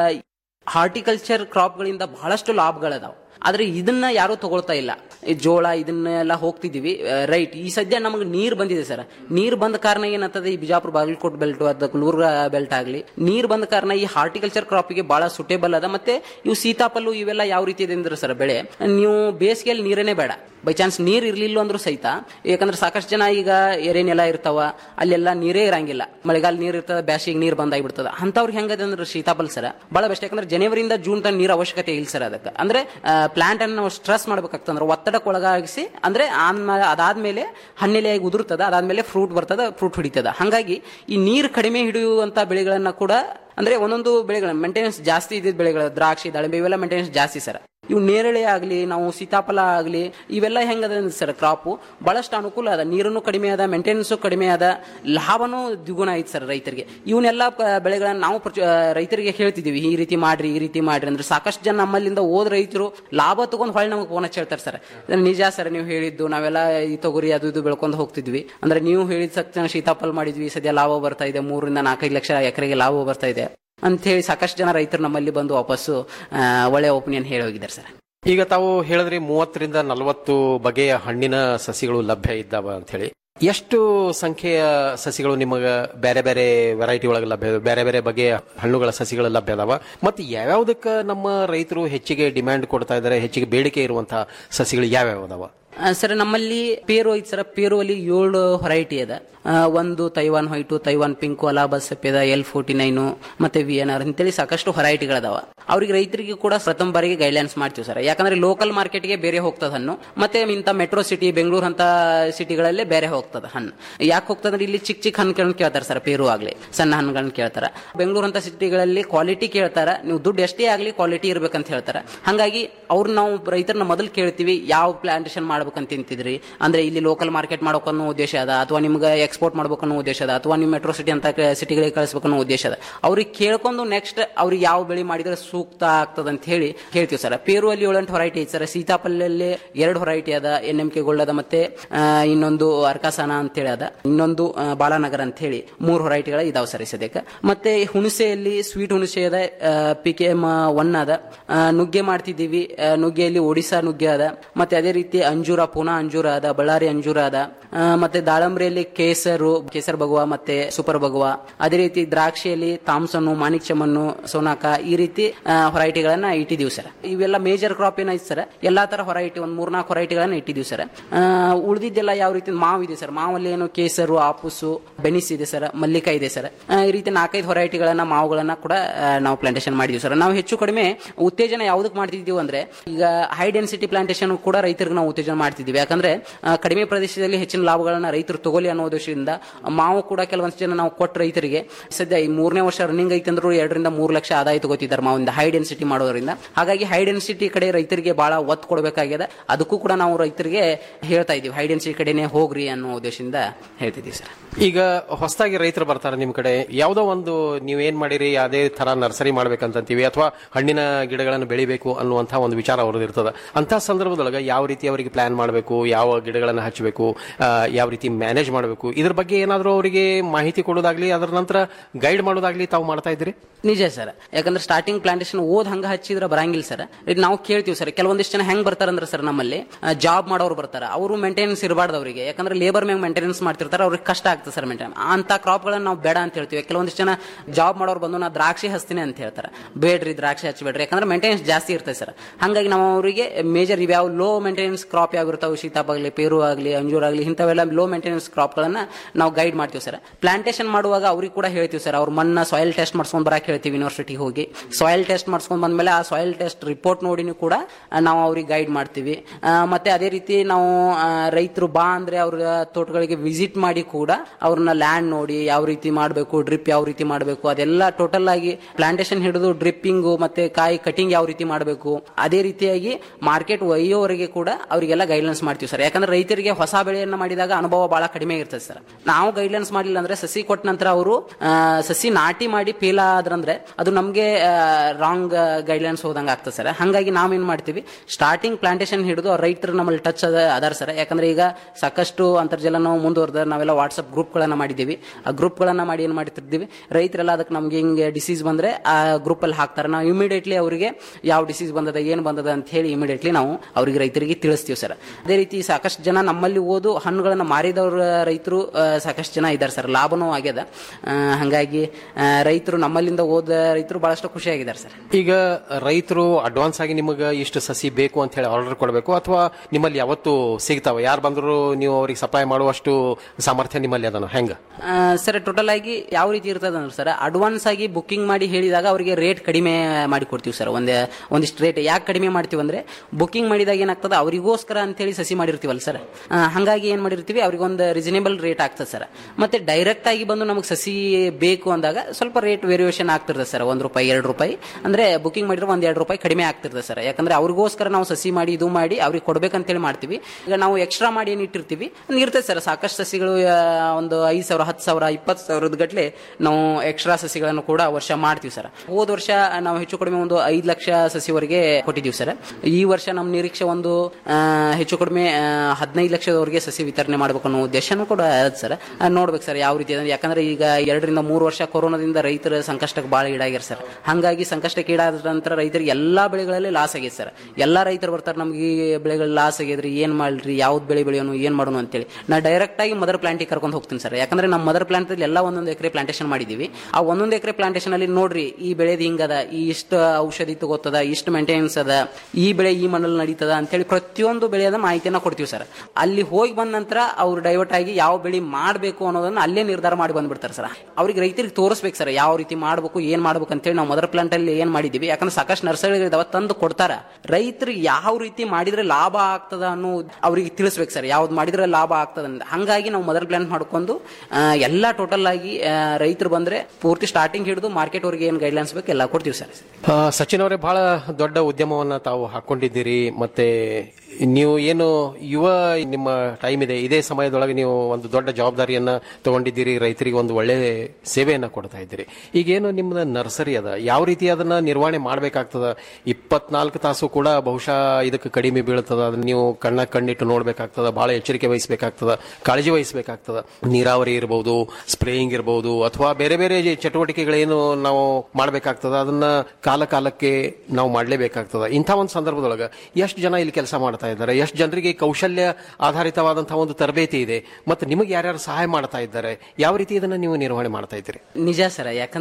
ಹಾರ್ಟಿಕಲ್ಚರ್ ಕ್ರಾಪ್ಗಳಿಂದ ಬಹಳಷ್ಟು ಲಾಭಗಳದಾವ ಆದ್ರೆ ಇದನ್ನ ಯಾರು ತಗೊಳ್ತಾ ಇಲ್ಲ ಈ ಜೋಳ ಇದನ್ನೆಲ್ಲ ಹೋಗ್ತಿದೀವಿ ರೈಟ್ ಈ ಸದ್ಯ ನಮಗೆ ನೀರ್ ಬಂದಿದೆ ಸರ್ ನೀರ್ ಬಂದ ಕಾರಣ ಏನಂತದೆ ಈ ಬಿಜಾಪುರ ಬಾಗಲಕೋಟ್ ಬೆಲ್ಟ್ ಅದ ಕುಲ್ಬುರ್ಗ ಬೆಲ್ಟ್ ಆಗಲಿ ನೀರ್ ಬಂದ ಕಾರಣ ಈ ಹಾರ್ಟಿಕಲ್ಚರ್ ಕ್ರಾಪ್ಗೆ ಬಹಳ ಸುಟೇಬಲ್ ಅದ ಮತ್ತೆ ಇವು ಸೀತಾಫಲು ಇವೆಲ್ಲ ಯಾವ ರೀತಿ ಇದೆ ಅಂದ್ರೆ ಸರ್ ಬೆಳೆ ನೀವು ಬೇಸಿಗೆಯಲ್ಲಿ ನೀರೇನೆ ಬೇಡ ಬೈ ಚಾನ್ಸ್ ನೀರ್ ಇರ್ಲಿಲ್ಲ ಅಂದ್ರೂ ಸಹಿತ ಯಾಕಂದ್ರೆ ಸಾಕಷ್ಟು ಜನ ಈಗ ಎರೆನೆಲ ಇರ್ತಾವ ಅಲ್ಲೆಲ್ಲ ನೀರೇ ಇರಂಗಿಲ್ಲ ಮಳೆಗಾಲ ನೀರ್ ಇರ್ತದ ಬ್ಯಾಸಿಗೆ ನೀರ್ ಬಂದಾಗ್ಬಿಡ್ತದ ಅಂತವ್ರಿಗೆ ಹೆಂಗದ ಅಂದ್ರೆ ಸೀತಾಫಲ್ ಸರ್ ಬಹಳ ಬೆಸ್ಟ್ ಯಾಕಂದ್ರೆ ಜನವರಿಯಿಂದ ಜೂನ್ ತನಕ ನೀರ್ ಅವಶ್ಯಕತೆ ಇಲ್ಲ ಸರ್ ಅದಕ್ಕೆ ಅಂದ್ರೆ ಪ್ಲಾಂಟ್ ಅನ್ನು ನಾವು ಸ್ಟ್ರೆಸ್ ಮಾಡ್ಬೇಕಾಗ್ತದೆ ಅಂದ್ರೆ ಒತ್ತಡಕ್ಕೆ ಒಳಗಾಗಿಸಿ ಅಂದ್ರೆ ಆದ್ಮೇಲೆ ಅದಾದ್ಮೇಲೆ ಹಣ್ಣೆಲೆಯಾಗಿ ಉದುರ್ತದ ಅದಾದ್ಮೇಲೆ ಫ್ರೂಟ್ ಬರ್ತದ ಫ್ರೂಟ್ ಹಿಡಿತದ ಹಾಗಾಗಿ ಈ ನೀರು ಕಡಿಮೆ ಹಿಡಿಯುವಂತ ಬೆಳೆಗಳನ್ನ ಕೂಡ ಅಂದ್ರೆ ಒಂದೊಂದು ಬೆಳೆಗಳ ಮೇಂಟೆನೆನ್ಸ್ ಜಾಸ್ತಿ ಇದ್ದಿದ್ದ ಬೆಳೆಗಳು ದ್ರಾಕ್ಷಿ ದಾಳಿಂಬೆ ಇವೆಲ್ಲ ಮೇಂಟೆನೆನ್ಸ್ ಜಾಸ್ತಿ ಸರ್ ಇವು ನೇರಳೆ ಆಗಲಿ ನಾವು ಸೀತಾಫಲ ಆಗಲಿ ಇವೆಲ್ಲ ಹೆಂಗದ ಸರ್ ಕ್ರಾಪು ಬಹಳಷ್ಟು ಅನುಕೂಲ ಅದ ನೀರನ್ನು ಕಡಿಮೆ ಅದ ಮೇಂಟೆನೆನ್ಸು ಕಡಿಮೆ ಅದ ಲಾಭನೂ ದ್ವಿಗುಣ ಐತೆ ಸರ್ ರೈತರಿಗೆ ಇವನ್ನೆಲ್ಲ ಪ- ಬೆಳೆಗಳನ್ನ ನಾವು ಪ್ರಚು- ಆ, ರೈತರಿಗೆ ಹೇಳ್ತಿದೀವಿ ಈ ರೀತಿ ಮಾಡ್ರಿ ಈ ರೀತಿ ಮಾಡ್ರಿ ಅಂದ್ರೆ ಸಾಕಷ್ಟು ಜನ ನಮ್ಮಲ್ಲಿಂದ ಓದ್ ರೈತರು ಲಾಭ ತಗೊಂಡ್ ಹೊಳ್ಳಿ ನಮಗೆ ಫೋನ್ ಹಚ್ಚಿ ಹೇಳ್ತಾರೆ ಸರ್ ಇದು ನಿಜ ಸರ್ ನೀವು ಹೇಳಿದ್ದು ನಾವೆಲ್ಲ ಈ ತೊಗರಿ ಅದು ಇದು ಬೆಳ್ಕೊಂಡು ಹೋಗ್ತಿದ್ವಿ ಅಂದ್ರೆ ನೀವು ಹೇಳಿದ ತಕ್ಷಣ ಸೀತಾಫಲ ಮಾಡಿದ್ವಿ ಸದ್ಯ ಲಾಭ ಬರ್ತಾ ಇದೆ ಮೂರರಿಂದ ನಾಲ್ಕೈದು ಲಕ್ಷ ಎಕರೆಗೆ ಲಾಭ ಬರ್ತಾ ಇದೆ ಅಂತ ಹೇಳಿ ಸಾಕಷ್ಟು ಜನ ರೈತರು ನಮ್ಮಲ್ಲಿ ಬಂದು ವಾಪಸ್ಸು ಆ, ಒಳ್ಳೆ ಒಪಿನಿಯನ್ ಹೇಳಿ ಹೋಗಿದ್ದಾರೆ ಸರ್
ಈಗ ತಾವು ಹೇಳಿದ್ರಿ ಮೂವತ್ತರಿಂದ ನಲವತ್ತು ಬಗೆಯ ಹಣ್ಣಿನ ಸಸಿಗಳು ಲಭ್ಯ ಇದ್ದಾವ ಅಂತ ಹೇಳಿ ಎಷ್ಟು ಸಂಖ್ಯೆಯ ಸಸಿಗಳು ನಿಮಗೆ ಬೇರೆ ಬೇರೆ ವೆರೈಟಿ ಒಳಗೆ ಲಭ್ಯ ಬೇರೆ ಬೇರೆ ಬಗೆಯ ಹಣ್ಣುಗಳ ಸಸಿಗಳು ಲಭ್ಯ ಅದಾವ ಮತ್ತೆ ಯಾವ್ಯಾವ್ದಕ್ಕ ನಮ್ಮ ರೈತರು ಹೆಚ್ಚಿಗೆ ಡಿಮ್ಯಾಂಡ್ ಕೊಡ್ತಾ ಇದ್ದಾರೆ ಹೆಚ್ಚಿಗೆ ಬೇಡಿಕೆ ಇರುವಂತಹ ಸಸಿಗಳು ಯಾವ್ಯಾವ ಅದಾವ
ಆ, ಸರ್ ನಮ್ಮಲ್ಲಿ ಪೇರು ಐತಿ ಸರ್ ಪೇರು ಅಲ್ಲಿ ಏಳು ಹೊರೈಟಿ ಅದ ಆ, ಒಂದು ತೈವಾನ್ ವೈಟು ತೈವಾನ್ ಪಿಂಕು ಅಲಾಬಾ ಸಫೇದ ಎಲ್ ಫೋರ್ಟಿ ನೈನು ಮತ್ತೆ ವಿ ಎನ್ ಆರ್ ಅಂತೇಳಿ ಸಾಕಷ್ಟು ಹೊರೈಟಿಗಳದಾವ ಅವ್ರಿಗೆ ರೈತರಿಗೆ ಕೂಡ ಪ್ರಥಮ ಬಾರಿಗೆ ಗೈಡ್ಲೈನ್ಸ್ ಮಾಡ್ತೀವಿ ಸರ್ ಯಾಕಂದ್ರೆ ಲೋಕಲ್ ಮಾರ್ಕೆಟ್ಗೆ ಬೇರೆ ಹೋಗ್ತದ ಹಣ್ಣು ಮತ್ತೆ ಇಂಥ ಮೆಟ್ರೋ ಸಿಟಿ ಬೆಂಗಳೂರು ಅಂತ ಸಿಟಿಗಳಲ್ಲೇ ಬೇರೆ ಹೋಗ್ತದ ಹಣ್ಣು ಯಾಕೆ ಹೋಗ್ತದ್ರೆ ಇಲ್ಲಿ ಚಿಕ್ಕ ಚಿಕ್ಕ ಹಣ್ಣುಗಳನ್ನ ಕೇಳ್ತಾರೆ ಸರ್ ಪೇರು ಆಗ್ಲಿ ಸಣ್ಣ ಹಣ್ಣುಗಳನ್ನ ಕೇಳ್ತಾರ ಬೆಂಗಳೂರು ಅಂತ ಸಿಟಿಗಳಲ್ಲಿ ಕ್ವಾಲಿಟಿ ಕೇಳ್ತಾರ ನೀವು ದುಡ್ಡು ಎಷ್ಟೇ ಆಗ್ಲಿ ಕ್ವಾಲಿಟಿ ಇರ್ಬೇಕಂತ ಹೇಳ್ತಾರ ಹಾಗಾಗಿ ಅವ್ರು ನಾವು ರೈತರನ್ನ ಮೊದಲು ಕೇಳ್ತೀವಿ ಯಾವ ಪ್ಲಾಂಟೇಶನ್ ಮಾಡ್ಬೇಕಂತ ತಿಂತಿದ್ರಿ ಅಂದ್ರೆ ಇಲ್ಲಿ ಲೋಕಲ್ ಮಾರ್ಕೆಟ್ ಮಾಡೋಕನ್ನೋ ಉದ್ದೇಶ ಅದ ಅಥವಾ ನಿಮ್ಗೆ ಎಕ್ಸ್ಪೋರ್ಟ್ ಮಾಡ್ಬೇಕನ್ನೋ ಉದ್ದೇಶ ಅದ ಅಥವಾ ನಿಮ್ಮ ಮೆಟ್ರೋ ಸಿಟಿ ಅಂತ ಸಿಟಿಗಳಿಗೆ ಕಳಿಸ್ಬೇಕನ್ನೋ ಉದ್ದೇಶ ಅದ ಅವ್ರಿಗೆ ಕೇಳ್ಕೊಂಡು ನೆಕ್ಸ್ಟ್ ಅವ್ರಿಗೆ ಯಾವ ಬೆಳೆ ಮಾಡಿದ್ರೆ ಸೂಕ್ತ ಆಗ್ತದ ಅಂತ ಹೇಳಿ ಹೇಳ್ತೀವಿ ಸರ್ ಪೇರು ಅಲ್ಲಿ ಏಳೆಂಟು ಹೊರೈಟಿ ಐತಿ ಸರ್ ಸೀತಾಫಲಲ್ಲಿ ಎರಡು ಹೊರೈಟಿ ಅದ ಎನ್ ಎಂ ಕೆ ಗೋಲ್ಡ್ ಅದ ಮತ್ತೆ ಆ, ಇನ್ನೊಂದು ಅರ್ಕಾಸಾನ ಅಂತ ಹೇಳಿ ಅದ ಇನ್ನೊಂದು ಆ, ಬಾಲಾನಗರ ಅಂತ ಹೇಳಿ ಮೂರು ಹೊರೈಟಿಗಳ ಇದಾವ ಸರ್ ಈ ಸದ್ಯಕ್ಕೆ ಮತ್ತೆ ಹುಣಸೆಯಲ್ಲಿ ಸ್ವೀಟ್ ಹುಣಸೆ ಅದ ಪಿ ಕೆ ಎಮ್ ಒನ್ ಅದ ಆ, ನುಗ್ಗೆ ಮಾಡ್ತಿದ್ದೀವಿ ಆ, ನುಗ್ಗೆಯಲ್ಲಿ ಒಡಿಶಾ ನುಗ್ಗೆ ಅದ ಮತ್ತೆ ಅದೇ ರೀತಿ ಅಂಜೂರ ಪುನಾ ಅಂಜೂರ ಅದ ಬಳ್ಳಾರಿ ಅಂಜೂರ ಅದ ಆ, ಮತ್ತೆ ದಾಳಂಬ್ರಿಯಲ್ಲಿ ಕೇಸರು ಕೇಸರ್ ಬಗುವ ಮತ್ತೆ ಸೂಪರ್ ಬಗುವ ಅದೇ ರೀತಿ ದ್ರಾಕ್ಷಿಯಲ್ಲಿ ತಾಮ್ಸನ್ನು ಮಾಣಿಕ್ ಚಮನ್ನು ಸೋನಾಕ ಈ ರೀತಿ ಹೊರೈಟಿಗಳನ್ನ ಇಟ್ಟಿದೀವಿ ಸರ್ ಇವೆಲ್ಲ ಮೇಜರ್ ಕ್ರಾಪ್ ಏನೈತೆ ಸರ್ ಎಲ್ಲಾ ತರ ಹೊರೈಟಿ ಒಂದು ಮೂರ್ನಾಲ್ಕು ಹೊರೈಟಿಗಳನ್ನ ಇಟ್ಟಿದೀವಿ ಸರ್ ಉಳಿದಿದ್ದೆಲ್ಲ ಯಾವ ರೀತಿ ಮಾವು ಇದೆ ಸರ್ ಮಾವಲ್ಲಿ ಏನು ಕೇಸರು ಆಪುಸು ಬೆನಿಸ್ ಇದೆ ಸರ್ ಮಲ್ಲಿಕ ಇದೆ ಸರ್ ಈ ರೀತಿ ನಾಲ್ಕೈದು ಹೊರೈಟಿಗಳನ್ನ ಮಾವುಗಳನ್ನ ಕೂಡ ಆ, ನಾವು ಪ್ಲಾಂಟೇಶನ್ ಮಾಡಿದೀವಿ ಸರ್ ನಾವು ಹೆಚ್ಚು ಕಡಿಮೆ ಉತ್ತೇಜನ ಯಾವುದಕ್ಕೆ ಮಾಡ್ತಿದ್ದೀವಿ ಅಂದ್ರೆ ಈಗ ಹೈ ಡೆನ್ಸಿಟಿ ಪ್ಲಾಂಟೇಶನ್ ಕೂಡ ರೈತರಿಗೆ ನಾವು ಉತ್ತೇಜನ ಮಾಡ್ತಿದ್ದೀವಿ ಯಾಕಂದ್ರೆ ಆ, ಕಡಿಮೆ ಪ್ರದೇಶದಲ್ಲಿ ಹೆಚ್ಚಿನ ಲಾಭಗಳನ್ನ ರೈತರು ತಗೋಲಿ ಅನ್ನೋ ಉದ್ದೇಶದಿಂದ ಮಾವು ಕೂಡ ಕೆಲವೊಂದು ಜನ ನಾವು ಕೊಟ್ಟ ರೈತರಿಗೆ ಸದ್ಯ ಈ ಮೂರನೇ ವರ್ಷ ರನ್ನಿಂಗ್ ಐತಂದ್ರು ಎರಡರಿಂದ ಮೂರು ಲಕ್ಷ ಆದಾಯ ತಗೋತಿದ್ದಾರೆ ಮಾವಿಂದ ಹೈ ಡೆನ್ಸಿಟಿ ಮಾಡೋದ್ರಿಂದ ಹಾಗಾಗಿ ಹೈ ಡೆನ್ಸಿಟಿ ಕಡೆ ರೈತರಿಗೆ ಬಹಳ ಒತ್ತು ಕೊಡಬೇಕಾಗಿದೆ ಅದಕ್ಕೂ ಕೂಡ ನಾವು ರೈತರಿಗೆ ಹೇಳ್ತಾ ಇದೀವಿ ಹೈ ಡೆನ್ಸಿಟಿ ಕಡೆನೆ ಹೋಗ್ರಿ ಅನ್ನೋ ಉದ್ದೇಶದಿಂದ ಹೇಳ್ತಿದ್ದೀವಿ ಸರ್
ಈಗ ಹೊಸದಾಗಿ ರೈತರು ಬರ್ತಾರೆ ನಿಮ್ ಕಡೆ ಯಾವ್ದೋ ಒಂದು ನೀವ್ ಏನ್ ಮಾಡಿರಿ ಅದೇ ತರ ನರ್ಸರಿ ಮಾಡ್ಬೇಕಂತೀವಿ ಅಥವಾ ಹಣ್ಣಿನ ಗಿಡಗಳನ್ನು ಬೆಳಿಬೇಕು ಅನ್ನುವಂತ ಒಂದು ವಿಚಾರ ಅವ್ರದ್ದು ಇರ್ತದ ಅಂತ ಸಂದರ್ಭದೊಳಗ ಯಾವ ರೀತಿ ಅವರಿಗೆ ಪ್ಲಾನ್ ಮಾಡಬೇಕು ಯಾವ ಗಿಡಗಳನ್ನು ಹಚ್ಚಬೇಕು ಆ, ಯಾವ ರೀತಿ ಮ್ಯಾನೇಜ್ ಮಾಡಬೇಕು ಇದ್ರ ಬಗ್ಗೆ ಏನಾದರೂ ಅವರಿಗೆ ಮಾಹಿತಿ ಕೊಡೋದಾಗ್ಲಿ ಅದರ ನಂತರ ಗೈಡ್ ಮಾಡೋದಾಗ್ಲಿ ತಾವು ಮಾಡ್ತಾ ಇದ್ದೀರಿ
ನಿಜ ಸರ್ ಯಾಕಂದ್ರೆ ಸ್ಟಾರ್ಟಿಂಗ್ ಪ್ಲಾಂಟೇಶನ್ ಓದ್ ಹಂಗ ಹಚ್ಚಿದ್ರೆ ಬರಂಗಿಲ್ಲ ಸರ್ ಇದು ನಾವು ಕೇಳ್ತೀವಿ ಸರ್ ಕೆಲವೊಂದಿಷ್ಟು ಜನ ಹೆಂಗ್ ಬರ್ತಾರಂದ್ರೆ ಸರ್ ನಮ್ಮಲ್ಲಿ ಜಾಬ್ ಮಾಡೋರು ಬರ್ತಾರೆ ಅವರು ಮೇಂಟೆನೆನ್ಸ್ ಇರಬಾರ್ದು ಅವರಿಗೆ ಯಾಕಂದ್ರೆ ಲೇಬರ್ ಮ್ಯಾಗ ಮೇಂಟೆನೆನ್ಸ್ ಮಾಡ್ತಿರ್ತಾರೆ ಅವ್ರಿಗೆ ಕಷ್ಟ ಆಗ್ತದೆ ಸರ್ ಮೇಂಟೈನ್ ಅಂತ ಕ್ರಾಪ್ಗಳನ್ನ ನಾವು ಬೇಡ ಅಂತ ಹೇಳ್ತೀವಿ ಕೆಲವೊಂದಿಷ್ಟು ಜನ ಜಾಬ್ ಮಾಡೋರು ಬಂದು ನಾ ದ್ರಾಕ್ಷಿ ಹಚ್ತೀನಿ ಅಂತ ಹೇಳ್ತಾರೆ ಬೇಡ್ರಿ ದ್ರಾಕ್ಷಿ ಹಚ್ಚಬೇಡ್ರಿ ಯಾಕಂದ್ರೆ ಮೇಂಟೆನೆನ್ಸ್ ಜಾಸ್ತಿ ಇರ್ತದೆ ಸರ್ ಹಾಗಾಗಿ ನಾವು ಅವರಿಗೆ ಮೇಜರ್ ಇವ್ಯಾವ ಲೋ ಮೇಂಟೆನೆನ್ಸ್ ಕ್ರಾಪ್ ಯಾವ ಇರ್ತಾವೆ ಸೀತಾಪ್ ಆಗಲಿ ಪೇರು ಆಗಲಿ ಅಂಜೂರ್ ಆಗಲಿ ಇಂಥವೆಲ್ಲ ಲೋ ಮೇಂಟೆನೆನ್ಸ್ ಕ್ರಾಪ್ಗಳನ್ನ ನಾವು ಗೈಡ್ ಮಾಡ್ತೀವಿ ಸರ್ ಪ್ಲಾಂಟೇಶನ್ ಮಾಡುವಾಗ ಅವ್ರಿಗೆ ಕೂಡ ಹೇಳ್ತೀವಿ ಸರ್ ಅವ್ರ ಮಣ್ಣ ಸಾಯಿಲ್ ಟೆಸ್ಟ್ ಮಾಡ್ಸ್ಕೊಂಡ್ ಬರಕ್ಕೆ ಹೇಳ್ತೀವಿ ಯೂನಿವರ್ಸಿಟಿಗೆ ಹೋಗಿ ಸಾಯಿಲ್ ಟೆಸ್ಟ್ ಮಾಡ್ಸ್ಕೊಂಡ್ ಬಂದ್ಮೇಲೆ ಆ ಸಾಯಿಲ್ ಟೆಸ್ಟ್ ರಿಪೋರ್ಟ್ ನೋಡಿನೂ ಕೂಡ ಆ, ನಾವು ಅವ್ರಿಗೆ ಗೈಡ್ ಮಾಡ್ತೀವಿ ಆ, ಮತ್ತೆ ಅದೇ ರೀತಿ ನಾವು ರೈತರು ಬಾ ಅಂದ್ರೆ ಅವ್ರ ತೋಟಗಳಿಗೆ ವಿಸಿಟ್ ಮಾಡಿ ಕೂಡ ಅವ್ರನ್ನ ಲ್ಯಾಂಡ್ ನೋಡಿ ಯಾವ ರೀತಿ ಮಾಡಬೇಕು ಡ್ರಿಪ್ ಯಾವ ರೀತಿ ಮಾಡಬೇಕು ಅದೆಲ್ಲ ಟೋಟಲ್ ಆಗಿ ಪ್ಲಾಂಟೇಶನ್ ಹಿಡಿದು ಡ್ರಿಪ್ಪಿಂಗು ಮತ್ತೆ ಕಾಯಿ ಕಟಿಂಗ್ ಯಾವ ರೀತಿ ಮಾಡಬೇಕು ಅದೇ ರೀತಿಯಾಗಿ ಮಾರ್ಕೆಟ್ ಒಯ್ಯೋವರೆಗೆ ಕೂಡ ಅವರಿಗೆಲ್ಲ ಗೈಡ್ಲೈನ್ಸ್ ಮಾಡ್ತೀವಿ ಸರ್ ಯಾಕಂದ್ರೆ ರೈತರಿಗೆ ಹೊಸ ಬೆಳೆಯನ್ನ ಮಾಡಿದಾಗ ಅನುಭವ ಬಹಳ ಕಡಿಮೆ ಇರ್ತದೆ ಸರ್ ನಾವು ಗೈಡ್ಲೈನ್ಸ್ ಮಾಡಿಲ್ಲ ಅಂದ್ರೆ ಸಸಿ ಕೊಟ್ಟ ನಂತರ ಅವರು ಸಸಿ ನಾಟಿ ಮಾಡಿ ಫೇಲ್ ಆದ್ರಂದ್ರೆ ಅದು ನಮಗೆ ರಾಂಗ್ ಗೈಡ್ಲೈನ್ಸ್ ಹೋದಂಗೆ ಆಗ್ತದೆ ಸರ್ ಹಾಗಾಗಿ ನಾವೇನ್ ಮಾಡ್ತೀವಿ ಸ್ಟಾರ್ಟಿಂಗ್ ಪ್ಲಾಂಟೇಶನ್ ಹಿಡಿದು ರೈತರು ನಮ್ಮಲ್ಲಿ ಟಚ್ ಅದ ಅದಾರ ಸರ್ ಯಾಕಂದ್ರೆ ಈಗ ಸಾಕಷ್ಟು ಅಂತರ್ಜಲ ನಾವು ಮುಂದುವರೆದ ನಾವೆಲ್ಲ ವಾಟ್ಸ್ಆಪ್ ಗ್ರೂಪ್ಗಳನ್ನ ಮಾಡಿದ್ದೀವಿ ಆ ಗ್ರೂಪ್ಗಳನ್ನ ಮಾಡಿ ಏನ್ ಮಾಡ್ತಿರ್ತೀವಿ ರೈತರೆಲ್ಲ ಅದಕ್ಕೆ ನಮ್ಗೆ ಹಿಂಗೆ ಡಿಸೀಸ್ ಬಂದ್ರೆ ಆ ಗ್ರೂಪ್ ಅಲ್ಲಿ ಹಾಕ್ತಾರೆ ನಾವು ಇಮಿಡಿಯೇಟ್ಲಿ ಅವರಿಗೆ ಯಾವ ಡಿಸೀಸ್ ಬಂದದ ಏನ್ ಬಂದದ ಅಂತ ಹೇಳಿ ಇಮಿಡಿಯೇಟ್ಲಿ ನಾವು ಅವ್ರಿಗೆ ರೈತರಿಗೆ ತಿಳಿಸ್ತೀವಿ ಸರ್ ಅದೇ ರೀತಿ ಸಾಕಷ್ಟು ಜನ ನಮ್ಮಲ್ಲಿ ಓದು ಹಣ್ಣುಗಳನ್ನ ಮಾರಿದವ್ರ ರೈತರು ಸಾಕಷ್ಟು ಜನ ಇದ್ದಾರೆ ಸರ್ ಲಾಭನೂ ಆಗ್ಯದ ಆ, ಹಾಗಾಗಿ ರೈತರು ನಮ್ಮಲ್ಲಿಂದ ಓದ ರೈತರು ಬಹಳಷ್ಟು ಖುಷಿಯಾಗಿದ್ದಾರೆ ಸರ್
ಈಗ ರೈತರು ಅಡ್ವಾನ್ಸ್ ಆಗಿ ನಿಮಗೆ ಇಷ್ಟು ಸಸಿ ಬೇಕು ಅಂತ ಹೇಳಿ ಆರ್ಡರ್ ಕೊಡಬೇಕು ಅಥವಾ ನಿಮ್ಮಲ್ಲಿ ಯಾವತ್ತು ಸಿಗ್ತಾವ ಯಾರು ಬಂದ್ರು ನೀವು ಅವ್ರಿಗೆ ಸಪ್ಲೈ ಮಾಡುವಷ್ಟು ಸಾಮರ್ಥ್ಯ ನಿಮ್ಮಲ್ಲಿ ಅದನ್ನು ಹೆಂಗ
ಆ, ಸರ್ ಟೋಟಲ್ ಆಗಿ ಯಾವ ರೀತಿ ಇರ್ತದೆ ಅಂದ್ರೆ ಸರ್ ಅಡ್ವಾನ್ಸ್ ಆಗಿ ಬುಕಿಂಗ್ ಮಾಡಿ ಹೇಳಿದಾಗ ಅವರಿಗೆ ರೇಟ್ ಕಡಿಮೆ ಮಾಡಿ ಕೊಡ್ತೀವಿ ಸರ್ ಒಂದೇ ಒಂದಿಷ್ಟು ರೇಟ್ ಯಾಕೆ ಕಡಿಮೆ ಮಾಡ್ತೀವಿ ಅಂದ್ರೆ ಬುಕಿಂಗ್ ಮಾಡಿದಾಗ ಏನಾಗ್ತದೆ ಅವರಿಗೋಸ್ಕರ ಅಂತೇಳಿ ಸಸಿ ಮಾಡಿರ್ತೀವಲ್ಲ ಸರ್ ಆ, ಹಂಗಾಗಿ ಏನ್ ಮಾಡಿರ್ತೀವಿ ಅವ್ರಿಗೊಂದು ರೀಸನೇಬಲ್ ರೇಟ್ ಆಗ್ತದೆ ಸರ್ ಮತ್ತೆ ಡೈರೆಕ್ಟ್ ಆಗಿ ಬಂದು ನಮಗೆ ಸಸಿ ಬೇಕು ಅಂದಾಗ ಸ್ವಲ್ಪ ರೇಟ್ ವೇರಿಯೇಷನ್ ಆಗ್ತಿರ್ತದೆ ಸರ್ ಒಂದ್ ರೂಪಾಯಿ ಎರಡು ರೂಪಾಯಿ ಅಂದ್ರೆ ಬುಕಿಂಗ್ ಮಾಡಿದ್ರೆ ಒಂದ್ ಎರಡು ರೂಪಾಯಿ ಕಡಿಮೆ ಆಗ್ತಿರ್ತದೆ ಸರ್ ಯಾಕಂದ್ರೆ ಅವ್ರಿಗೋಸ್ಕರ ನಾವು ಸಸಿ ಮಾಡಿ ಇದು ಮಾಡಿ ಅವ್ರಿಗೆ ಕೊಡ್ಬೇಕಂತೇಳಿ ಮಾಡ್ತೀವಿ ಈಗ ನಾವು ಎಕ್ಸ್ಟ್ರಾ ಮಾಡಿ ಏನ್ ಇಟ್ಟಿರ್ತೀವಿ ಇರ್ತದೆ ಸರ್ ಸಾಕಷ್ಟು ಸಸಿಗಳು ಆ, ಒಂದು ಐದು ಸಾವಿರ ಹತ್ತು ಸಾವಿರ ಇಪ್ಪತ್ತು ಸಾವಿರದ ಗಟ್ಲೆ ನಾವು ಎಕ್ಸ್ಟ್ರಾ ಸಸಿಗಳನ್ನು ಕೂಡ ವರ್ಷ ಮಾಡ್ತೀವಿ ಸರ್ ಹೋದ ವರ್ಷ ನಾವು ಹೆಚ್ಚು ಕಡಿಮೆ ಒಂದು ಐದು ಲಕ್ಷ ಸಸಿವರೆಗೆ ಕೊಟ್ಟಿದ್ದೀವಿ ಸರ್ ಈ ವರ್ಷ ನಮ್ಮ ನಿರೀಕ್ಷೆ ಒಂದು ಆ, ಹೆಚ್ಚು ಕಡಿಮೆ ಹದಿನೈದು ಲಕ್ಷದವರೆಗೆ ಸಸಿ ವಿತರಣೆ ಮಾಡಬೇಕು ಅನ್ನೋ ಉದ್ದೇಶನೂ ಕೂಡ ಅದ ಸರ್ ಆ, ನೋಡ್ಬೇಕು ಸರ್ ಯಾವ ರೀತಿ ಅಂದ್ರೆ ಯಾಕಂದ್ರೆ ಈಗ ಎರಡರಿಂದ ಮೂರು ವರ್ಷ ಕೊರೋನಾದಿಂದ ರೈತರ ಸಂಕಷ್ಟಕ್ಕೆ ಬಹಳ ಈಡಾಗ್ಯಾರ ಸರ್ ಹಾಗಾಗಿ ಸಂಕಷ್ಟಕ್ಕೆ ಈಡಾದ ನಂತರ ರೈತರಿಗೆ ಎಲ್ಲಾ ಬೆಳೆಗಳಲ್ಲಿ ಲಾಸ್ ಆಗೈತೆ ಸರ್ ಎಲ್ಲಾ ರೈತರು ಬರ್ತಾರೆ ನಮ್ಗೆ ಈ ಬೆಳೆಗಳು ಲಾಸ್ ಆಗ್ಯದ್ರಿ ಏನ್ ಮಾಡ್ರಿ ಯಾವ್ದು ಬೆಳೆ ಬೆಳೆಯೋನು ಏನ್ ಮಾಡೋನು ಅಂತೇಳಿ ನಾ ಡೈರೆಕ್ಟ್ ಆಗಿ ಮದರ್ ಪ್ಲಾಂಟಿಗೆ ಕರ್ಕೊಂಡು ಹೋಗ್ತೀನಿ ಸರ್ ಯಾಕಂದ್ರೆ ನಮ್ಮ ಮದರ್ ಪ್ಲಾಂಟ್ ಎಲ್ಲ ಒಂದೊಂದು ಎಕರೆ ಪ್ಲಾಂಟೇಶನ್ ಮಾಡಿದೀವಿ ಆ ಒಂದೊಂದು ಎಕರೆ ಪ್ಲಾಂಟೇಶನ್ ಅಲ್ಲಿ ನೋಡ್ರಿ ಈ ಬೆಳೆದು ಹಿಂಗದ ಈ ಇಷ್ಟು ಔಷಧಿ ತಗೋತದ ಇಷ್ಟು ಮೇಂಟೆನೆನ್ಸ್ ಅದ ಈ ಬೆಳೆ ಈ ಮಣ್ಣಲ್ಲಿ ನಡೀತದ ಅಂತೇಳಿ ಪ್ರತಿಯೊಂದು ಬೆಳೆಯದ ಮಾಹಿತಿಯನ್ನ ಕೊಡ್ತೀವಿ ಸರ್ ಅಲ್ಲಿ ಹೋಗಿ ಬಂದ ನಂತರ ಅವ್ರು ಡೈವರ್ಟ್ ಆಗಿ ಯಾವ ಬೆಳೆ ಮಾಡಬೇಕು ಅನ್ನೋದನ್ನ ಅಲ್ಲೇ ನಿರ್ಧಾರ ಮಾಡಿ ಬಂದ್ಬಿಡ್ತಾರೆ ಸರ್ ಅವ್ರಿಗೆ ರೈತರಿಗೆ ತೋರಿಸ್ಬೇಕು ಸರ್ ಯಾವ ರೀತಿ ಮಾಡಬೇಕು ಏನ್ ಮಾಡ್ಬೇಕು ಅಂತೇಳಿ ನಾವು ಮದರ್ ಪ್ಲಾಂಟ್ ಅಲ್ಲಿ ಏನ್ ಮಾಡಿದೀವಿ ಯಾಕಂದ್ರೆ ಸಾಕಷ್ಟು ನರ್ಸರಿಗಳಿದಾವ ತಂದು ಕೊಡ್ತಾರ ರೈತರಿಗೆ ಯಾವ ರೀತಿ ಮಾಡಿದ್ರೆ ಲಾಭ ಆಗ್ತದ ಅನ್ನೋ ಅವ್ರಿಗೆ ತಿಳಿಸ್ಬೇಕು ಸರ್ ಯಾವ್ದು ಮಾಡಿದ್ರೆ ಲಾಭ ಆಗ್ತದ ಅಂತ ಹಂಗಾಗಿ ನಾವು ಮದರ್ ಪ್ಲಾಂಟ್ ಮಾಡ್ಕೊಂಡು ಆ, ಎಲ್ಲಾ ಟೋಟಲ್ ಆಗಿ ರೈತರು ಬಂದ್ರೆ ಪೂರ್ತಿ ಸ್ಟಾರ್ಟಿಂಗ್ ಹಿಡಿದು ಮಾರ್ಕೆಟ್ ಅವ್ರಿಗೆ ಏನ್ ಗೈಡ್ಲೈನ್ಸ್ ಬೇಕು ಎಲ್ಲ ಕೊಡ್ತೀವಿ ಸರ್
ಆ, ಸಚಿನ್ ಅವರೇ ಬಹಳ ದೊಡ್ಡ ಉದ್ಯಮವನ್ನ ತಾವು ಹಾಕೊಂಡಿದ್ದೀರಿ ಮತ್ತೆ ನೀವು ಏನು ಯುವ ನಿಮ್ಮ ಟೈಮ್ ಇದೆ ಇದೇ ಸಮಯದೊಳಗೆ ನೀವು ಒಂದು ದೊಡ್ಡ ಜವಾಬ್ದಾರಿಯನ್ನ ತಗೊಂಡಿದ್ದೀರಿ ರೈತರಿಗೆ ಒಂದು ಒಳ್ಳೆ ಸೇವೆಯನ್ನ ಕೊಡ್ತಾ ಇದ್ದೀರಿ ಈಗೇನು ನಿಮ್ಮದ ನರ್ಸರಿ ಅದ ಯಾವ ರೀತಿ ಅದನ್ನ ನಿರ್ವಹಣೆ ಮಾಡಬೇಕಾಗ್ತದ ಇಪ್ಪತ್ನಾಲ್ಕು ತಾಸು ಕೂಡ ಬಹುಶಃ ಇದಕ್ಕೆ ಕಡಿಮೆ ಬೀಳ್ತದ ಅದನ್ನ ನೀವು ಕಣ್ಣ ಕಣ್ಣಿಟ್ಟು ನೋಡ್ಬೇಕಾಗ್ತದ ಬಹಳ ಎಚ್ಚರಿಕೆ ವಹಿಸಬೇಕಾಗ್ತದ ಕಾಳಜಿ ವಹಿಸಬೇಕಾಗ್ತದ ನೀರಾವರಿ ಇರಬಹುದು ಸ್ಪ್ರೇಯಿಂಗ್ ಇರಬಹುದು ಅಥವಾ ಬೇರೆ ಬೇರೆ ಚಟುವಟಿಕೆಗಳೇನು ನಾವು ಮಾಡಬೇಕಾಗ್ತದ ಅದನ್ನ ಕಾಲ ಕಾಲಕ್ಕೆ ನಾವು ಮಾಡಲೇಬೇಕಾಗ್ತದ ಇಂಥ ಒಂದು ಸಂದರ್ಭದೊಳಗ ಎಷ್ಟು ಜನ ಇಲ್ಲಿ ಕೆಲಸ ಮಾಡ್ತಾ ಇದ್ದಾರೆ ಎಷ್ಟು ಜನರಿಗೆ ಕೌಶಲ್ಯ ಆಧಾರಿತವಾದಂತಹ ಒಂದು ತರಬೇತಿ ಇದೆ ಮತ್ತು ನಿಮಗೆ ಯಾರ್ಯಾರು ಸಹಾಯ ಮಾಡ್ತಾ ಇದ್ದಾರೆ ಯಾವ ರೀತಿ ಇದನ್ನ ನೀವು ನಿರ್ವಹಣೆ ಮಾಡ್ತಾ ಇದ್ದೀರಿ
ನಿಜ ಸರ್ ಯಾಕಂದ್ರೆ